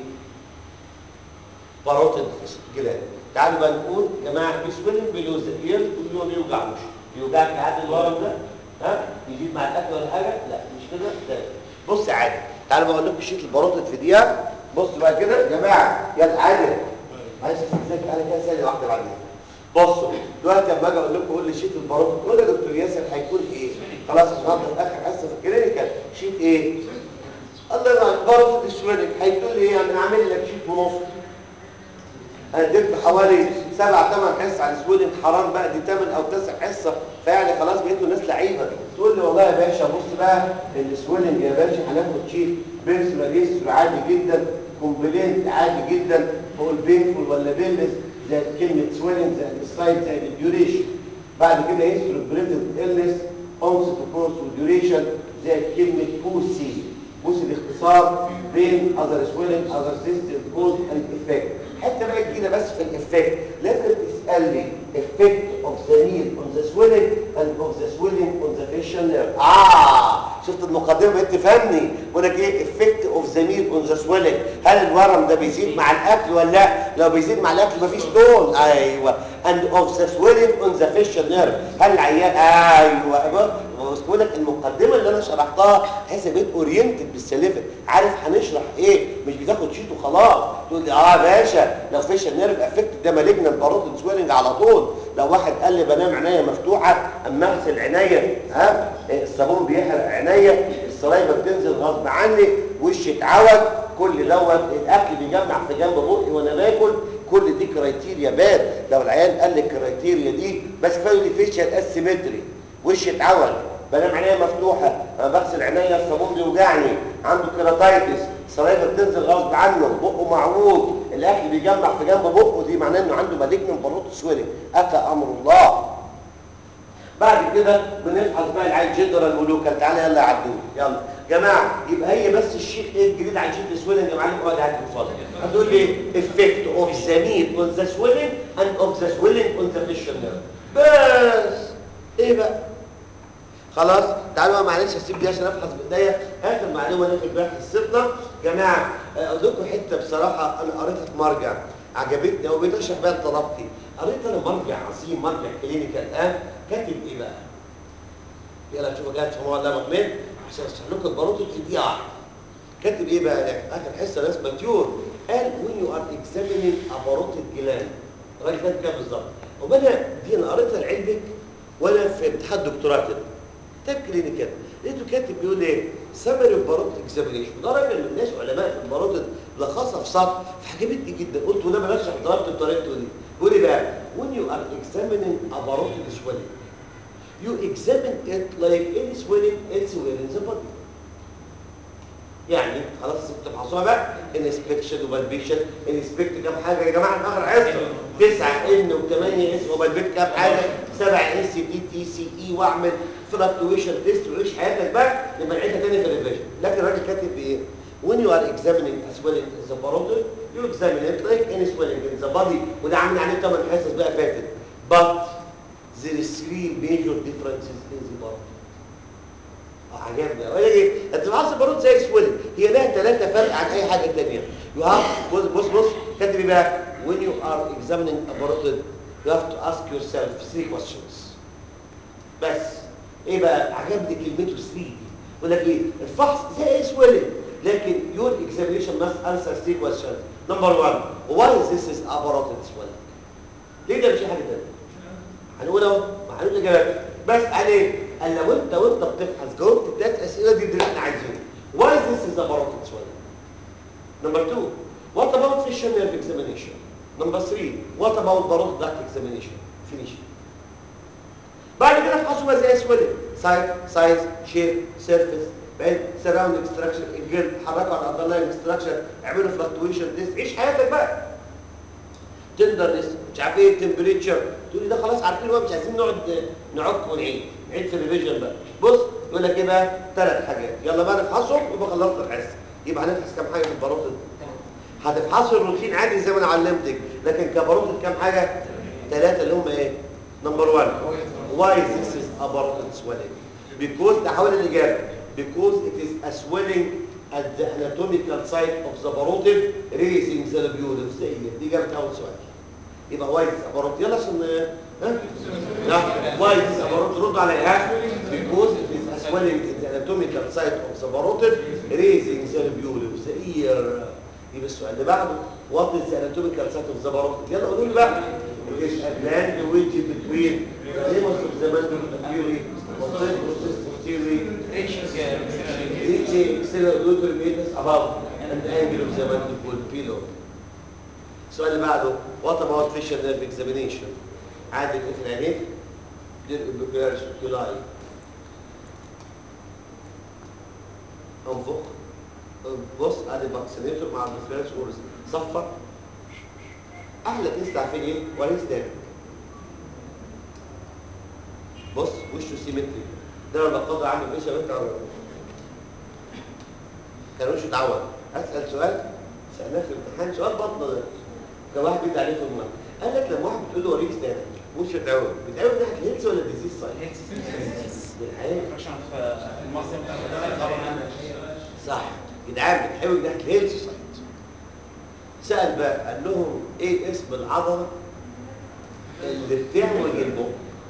باروتيد جلاند تعالوا بقى نقول يا جماعه بيسويلنج بيلوز اير تقول له ما بيوجعوش بيوجعك عادل الورم ده ها يزيد مع الاكل ولا حاجه لا مش كده ده بص يا عادل تعالوا بقى اقول لكم شيت الباروتيد في دقيقه بص بقى كده يا جماعه يلا عادل عايز ازيك انا كده ثانيه واحده بعدين بصوا دلوقتي لما اجي اقول لكم قول لي شيت الباروتيد قول يا دكتور ياسر هيكون ايه خلاص النهارده في اخر حصه في الكلينيكال شيت ايه الله يبارك باروتيد سويلنج هيقول لي ايه انا عامل لك شيت ونص انا اديت حوالي سبع ثمان حصص على السويدن حرام بقى دي ثمان او تسع حصه فيعني خلاص بقيتوا ناس لعيبه تقول لي والله يا باشا بص بقى السويدن يا باشا هناخد شيت بيرسونال هيستوري عادي جدا كومبلينت عادي جدا بقول بينفول ولا بيلس زي كلمه سويدن زي السايد زي الديوريشن بعد كده هيستوري بريفنت النس اونست كورس وديوريشن زي كلمه بوسي بوسي باختصار بين اذر سويلنج اذر سيستم كوز اند افكت حته بقى جديده بس في الافكت لازم تسال لي effect of the meal on the swelling and of the swelling on the facial nerve اه شفت المقدمه بقيت تفهمني بقول لك ايه effect of the meal on the swelling هل الورم ده بيزيد مع الاكل ولا لا لو بيزيد مع الاكل مفيش لون ايوه and of the swelling on the facial nerve هل العيان ايوه بقول لك المقدمه اللي انا شرحتها تحس بقيت اورينتد بالسليفه عارف هنشرح ايه مش بتاخد شيت وخلاص تقول لي اه يا باشا لو فيشل نيرف افكت ده مالجنا باروتيد سويلنج على طول لو واحد قال لي بنام عينيا مفتوحه اما اغسل عينيا ها الصابون بيحرق عينيا الصلايبه بتنزل غصب عني وشي اتعوج كل دوت الاكل بيجمع في جنب بقي وانا باكل كل دي كرايتيريا باد لو العيان قال لي الكرايتيريا دي بس كفايه لي فيشل اسيمتري وشي اتعوج بنام عينيا مفتوحه انا بغسل عينيا الصابون بيوجعني عنده كيراتايتس الصلايبه بتنزل غصب عنه بقه معوج الاكل بيجمع في جنب بقه دي معناه انه عنده مالجنم باروت سويلنج اتى امر الله بعد كده بنفحص بقى العين جنرال ولوكال تعالى يلا عدوا يلا جماعه يبقى هي بس الشيء ايه الجديد عن شيء السويلنج يا معلم اقعد عندي قصادي هتقول لي افكت اوف ذا ميت اون ذا سويلنج اند اوف ذا سويلنج اون ذا فيشن نيرف بس ايه بقى خلاص تعالوا بقى معلش هسيب دي عشان افحص بايديا اخر معلومه ناخد بيها حصتنا جماعه اقول لكم حته بصراحه انا قريتها في مرجع عجبتني او بتشرح بيها طلبتي قريت انا مرجع عظيم مرجع كلينيكال الان كاتب ايه بقى يلا شوفوا جاي تفهموا ولا لا مطمئن عشان اشرح لكم الباروتو في دقيقه واحده كاتب ايه بقى يعني اخر حصه ناس ماتيور قال when you are examining a parotid gland الراجل كاتب كده بالظبط وبدا دي انا قريتها لعلمك وانا في امتحان دكتوراه كده كتاب كلينيكال لقيته كاتب بيقول ايه سمري اوف باروتد اكزامينيشن وده راجل من الناس علماء في الباروتد لخصها في سطر فعجبتني جدا قلت وده بلاش ضربت بطريقته دي بيقول ايه بقى when you are examining a parotid swelling you examine it like any swelling elsewhere in the body يعني خلاص تفحصوها بقى انسبكشن وبالبيشن انسبكت كام حاجه يا جماعه في اخر حصه 9 ان و8 اس وبالبيت كام حاجه 7 اس دي تي سي اي واعمل فلكتويشن تيست وعيش حياتك بقى لما نعيدها تاني في الريفيجن لكن الراجل كاتب بايه؟ when you are examining a swelling in the parotid you examine it like any swelling in the body وده عامل عليه 8 حصص بقى فاتت but there is three major differences in the body عجبني اقول لك ايه التفحص البارود زي السويلنج هي لها ثلاثه فرق عن اي حاجه ثانيه يو هاف بص بص بص كاتب ايه بقى when you are examining a parotid you have to ask yourself three questions بس ايه بقى عجبني كلمته 3 دي يقول لك ايه الفحص زي السويلنج لكن your examination must answer three questions number one why is this is a parotid swelling ليه ده مش حاجه ثانيه هنقول اهو ما هنقول اجابات بس عليه قال لو انت وانت بتفحص جاوبت الثلاث اسئله دي اللي احنا عايزينه why this is a parotid swelling number two what about facial nerve examination number three what about parotid duct examination finish بعد كده افحصوا بقى زي اسودة سايز سايز شيب سيرفيس بعدين سراوندنج ستراكشر الجلد حركوا على الاندرلاين ستراكشر اعملوا فلكتويشن تيست عيش حياتك بقى تندرنس مش عارف ايه التمبريتشر تقول لي ده خلاص عارفين هو مش عايزين نقعد نعك ونعيد نعيد في الريفيجن بقى بص يقول لك ايه بقى ثلاث حاجات يلا بقى نفحصهم يبقى خلصت الحصه يبقى هنفحص كام حاجه في الباروتد هتفحصوا الروتين عادي زي ما انا علمتك لكن كباروتد كام حاجه ثلاثه اللي هم ايه نمبر 1 why this is a parotid swelling because تحول الاجابه because it is a swelling at the anatomical site of the parotid raising the lobulus دي اجابه اول سؤال يبقى why this is a parotid يلا عشان ها لا why this is a parotid رد عليها because it is a swelling at the anatomical site of the parotid raising the lobulus ear يبقى السؤال اللي بعده what is the anatomical site of the parotid يلا قولوا لي بقى It is a gland which is between the ramus of the mandible anteriorly, posterior posteriorly, reaching external meatus above and the angle of the mandible below. السؤال اللي بعده what about facial nerve examination؟ عادل ايه في العينين؟ دي الابيكولار سبيكولاي انفخ بص ادي باكسينيتور مع الابيكولار سورس صفر احلى تيست عارفين ايه وليس دامج بص وشه سيمتري ده لما بقدر عنده ايش يا بنت كان وشه اتعود اسال سؤال سالناه في الامتحان سؤال بطن ده كان واحد بيدعي عليه في المره قال لك لما واحد بتقول له وريك اسنانك وشه اتعود بيتعود ناحيه الهيلث ولا الديزيز سايد؟ بالحقيقه صح جدعان بتحاول ناحيه الهيلث سايد سأل بقى قال لهم ايه اسم العضلة اللي بتعوج البق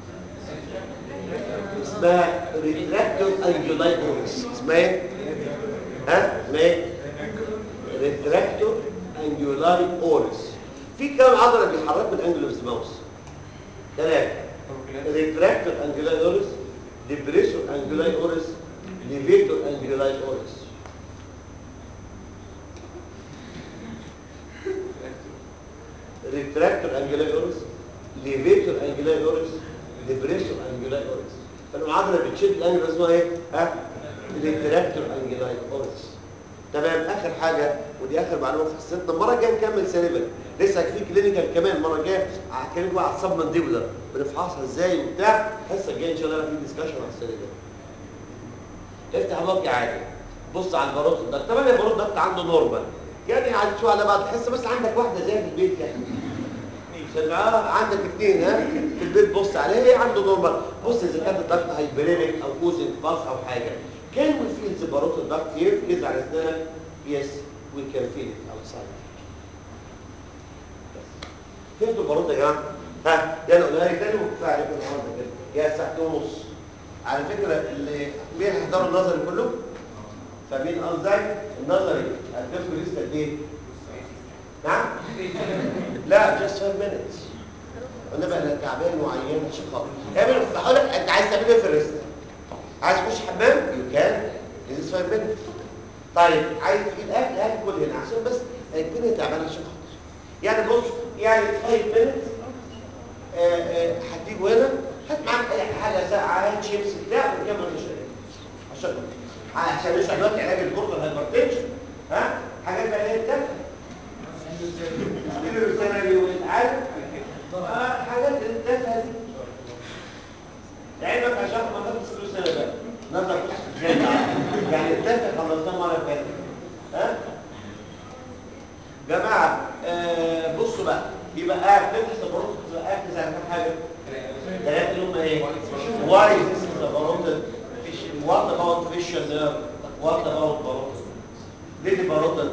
اسمها ريتراكتور انجولاي اورس اسمها ايه؟ ها؟ اسمها ايه؟ ريتراكتور انجولاي اورس في كام عضلة بيحركوا الانجلوس ماوس؟ ثلاثة ريتراكتور انجولاي اورس ديبريسور انجولاي اورس ليفيتور انجولاي اورس ريتراكتور انجلاي اورس ليفيتور انجلاي اورس ديبريسور انجلاي اورس فالمعادله بتشد الانجل اسمها ايه ها ريتراكتور انجلاي اورس تمام اخر حاجه ودي اخر معلومه في حصتنا المره الجايه نكمل سيريبل لسه في كلينيكال كمان المره الجايه هكلمكم بقى على السب مانديبولار بنفحصها ازاي وبتاع الحصه الجايه ان شاء الله في ديسكشن على السنه دي افتح بقى عادي بص على الباروت ده طبعا الباروت ده عنده نورمال يعني عادي شو على بعض تحس بس عندك واحده زي في البيت يعني عشان اه عندك اثنين ها في البيت بص عليه عنده نورمال بص اذا كانت الضغط هايبرينيك او اوزن باس او حاجه كان وي فيل ذا باروت الضغط هير كده على اسنانك يس وي كان فيل ات اوتسايد فهمتوا الباروت يا جماعه ها يلا قولها لي تاني وكفايه عليكم النهارده كده يا ساعتين ونص على فكره اللي مين هيحضروا النظري كله فاهمين قصدي النظري هتدخل لسه قد ايه نعم لا just 5 minutes قلنا بقى انا تعبان وعيان عشان خاطر اعمل بقول لك انت عايز تعمل ايه في الريست عايز تخش حمام يو كان this 5 minutes طيب عايز تجيب اكل هات كل هنا عشان بس الدنيا تعبانه عشان خاطر يعني بص يعني 5 minutes آه، آه، هتيجوا هنا هات معاك اي حاجه ساقعه هات شيبس بتاع ونكمل نشرب عشان عشان نشرح دلوقتي علاج البورتال هايبرتنشن ها حاجات بقى اللي هي التافهه ستيل السنري والعالم آه، حاجات التافهه دي لعلمك عشان ما خدتش فلوس سنه بقى نظر يعني التافهه خلصتها مره فاتت ها جماعه آه بصوا بقى يبقى قاعد بتفتح البروتوكول تبقى ركز على كام حاجه ثلاثه اللي هم ايه واي ذيس از باروتال فيش وات اباوت فيشال نيرف وات اباوت باروتال ليه دي باروتال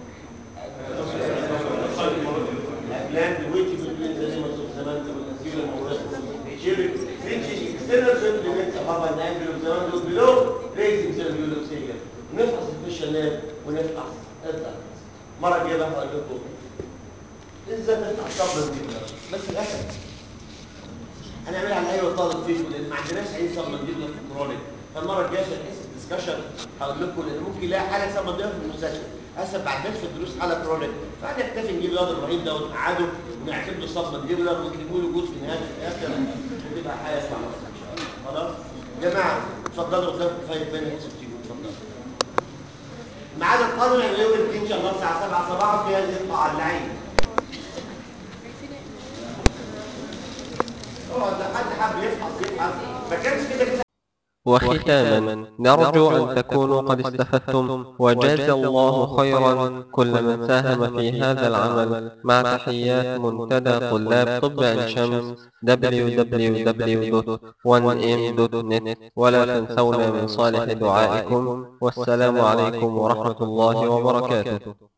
gland waiting between the limits of the mantle and the ceiling of the Achieving reaching external cell limits above an angle of the mantle below raising cellular cilium نفحص الفيشال نيرف ونفحص الضغط مرة الجاية بقى هقول لكم ازاي تفتح صبر دي بس للاسف هنعمل على ايوه طالب فيكم لان ما عندناش اي صبر دي في الكرونيك فالمره الجايه عشان نحس الدسكشن هقول لكم لان ممكن يلاقي حاله صبر دي في المستشفى هسه ما عندناش في الدروس حاله كرونيك فهنكتفي نجيب الواد الرهيب ده ونقعده ونعتبر له صبر دي ونكتبوا له جزء نهائي في الاخر وتبقى حاله صعبه خلاص جماعه اتفضلوا قدامكم فايت بين وتيجوا اتفضلوا الميعاد القادم يعني يوم الاثنين ان شاء الله الساعه 7 صباحا في هذه القاعه اللعين اقعد لحد حب يفحص يفحص ما كانش كده كده وختاما نرجو أن تكونوا قد استفدتم وجاز الله خيرا كل من ساهم في هذا العمل مع تحيات منتدى طلاب طب عين شمس www.1m.net ولا تنسونا من صالح دعائكم والسلام عليكم ورحمة الله وبركاته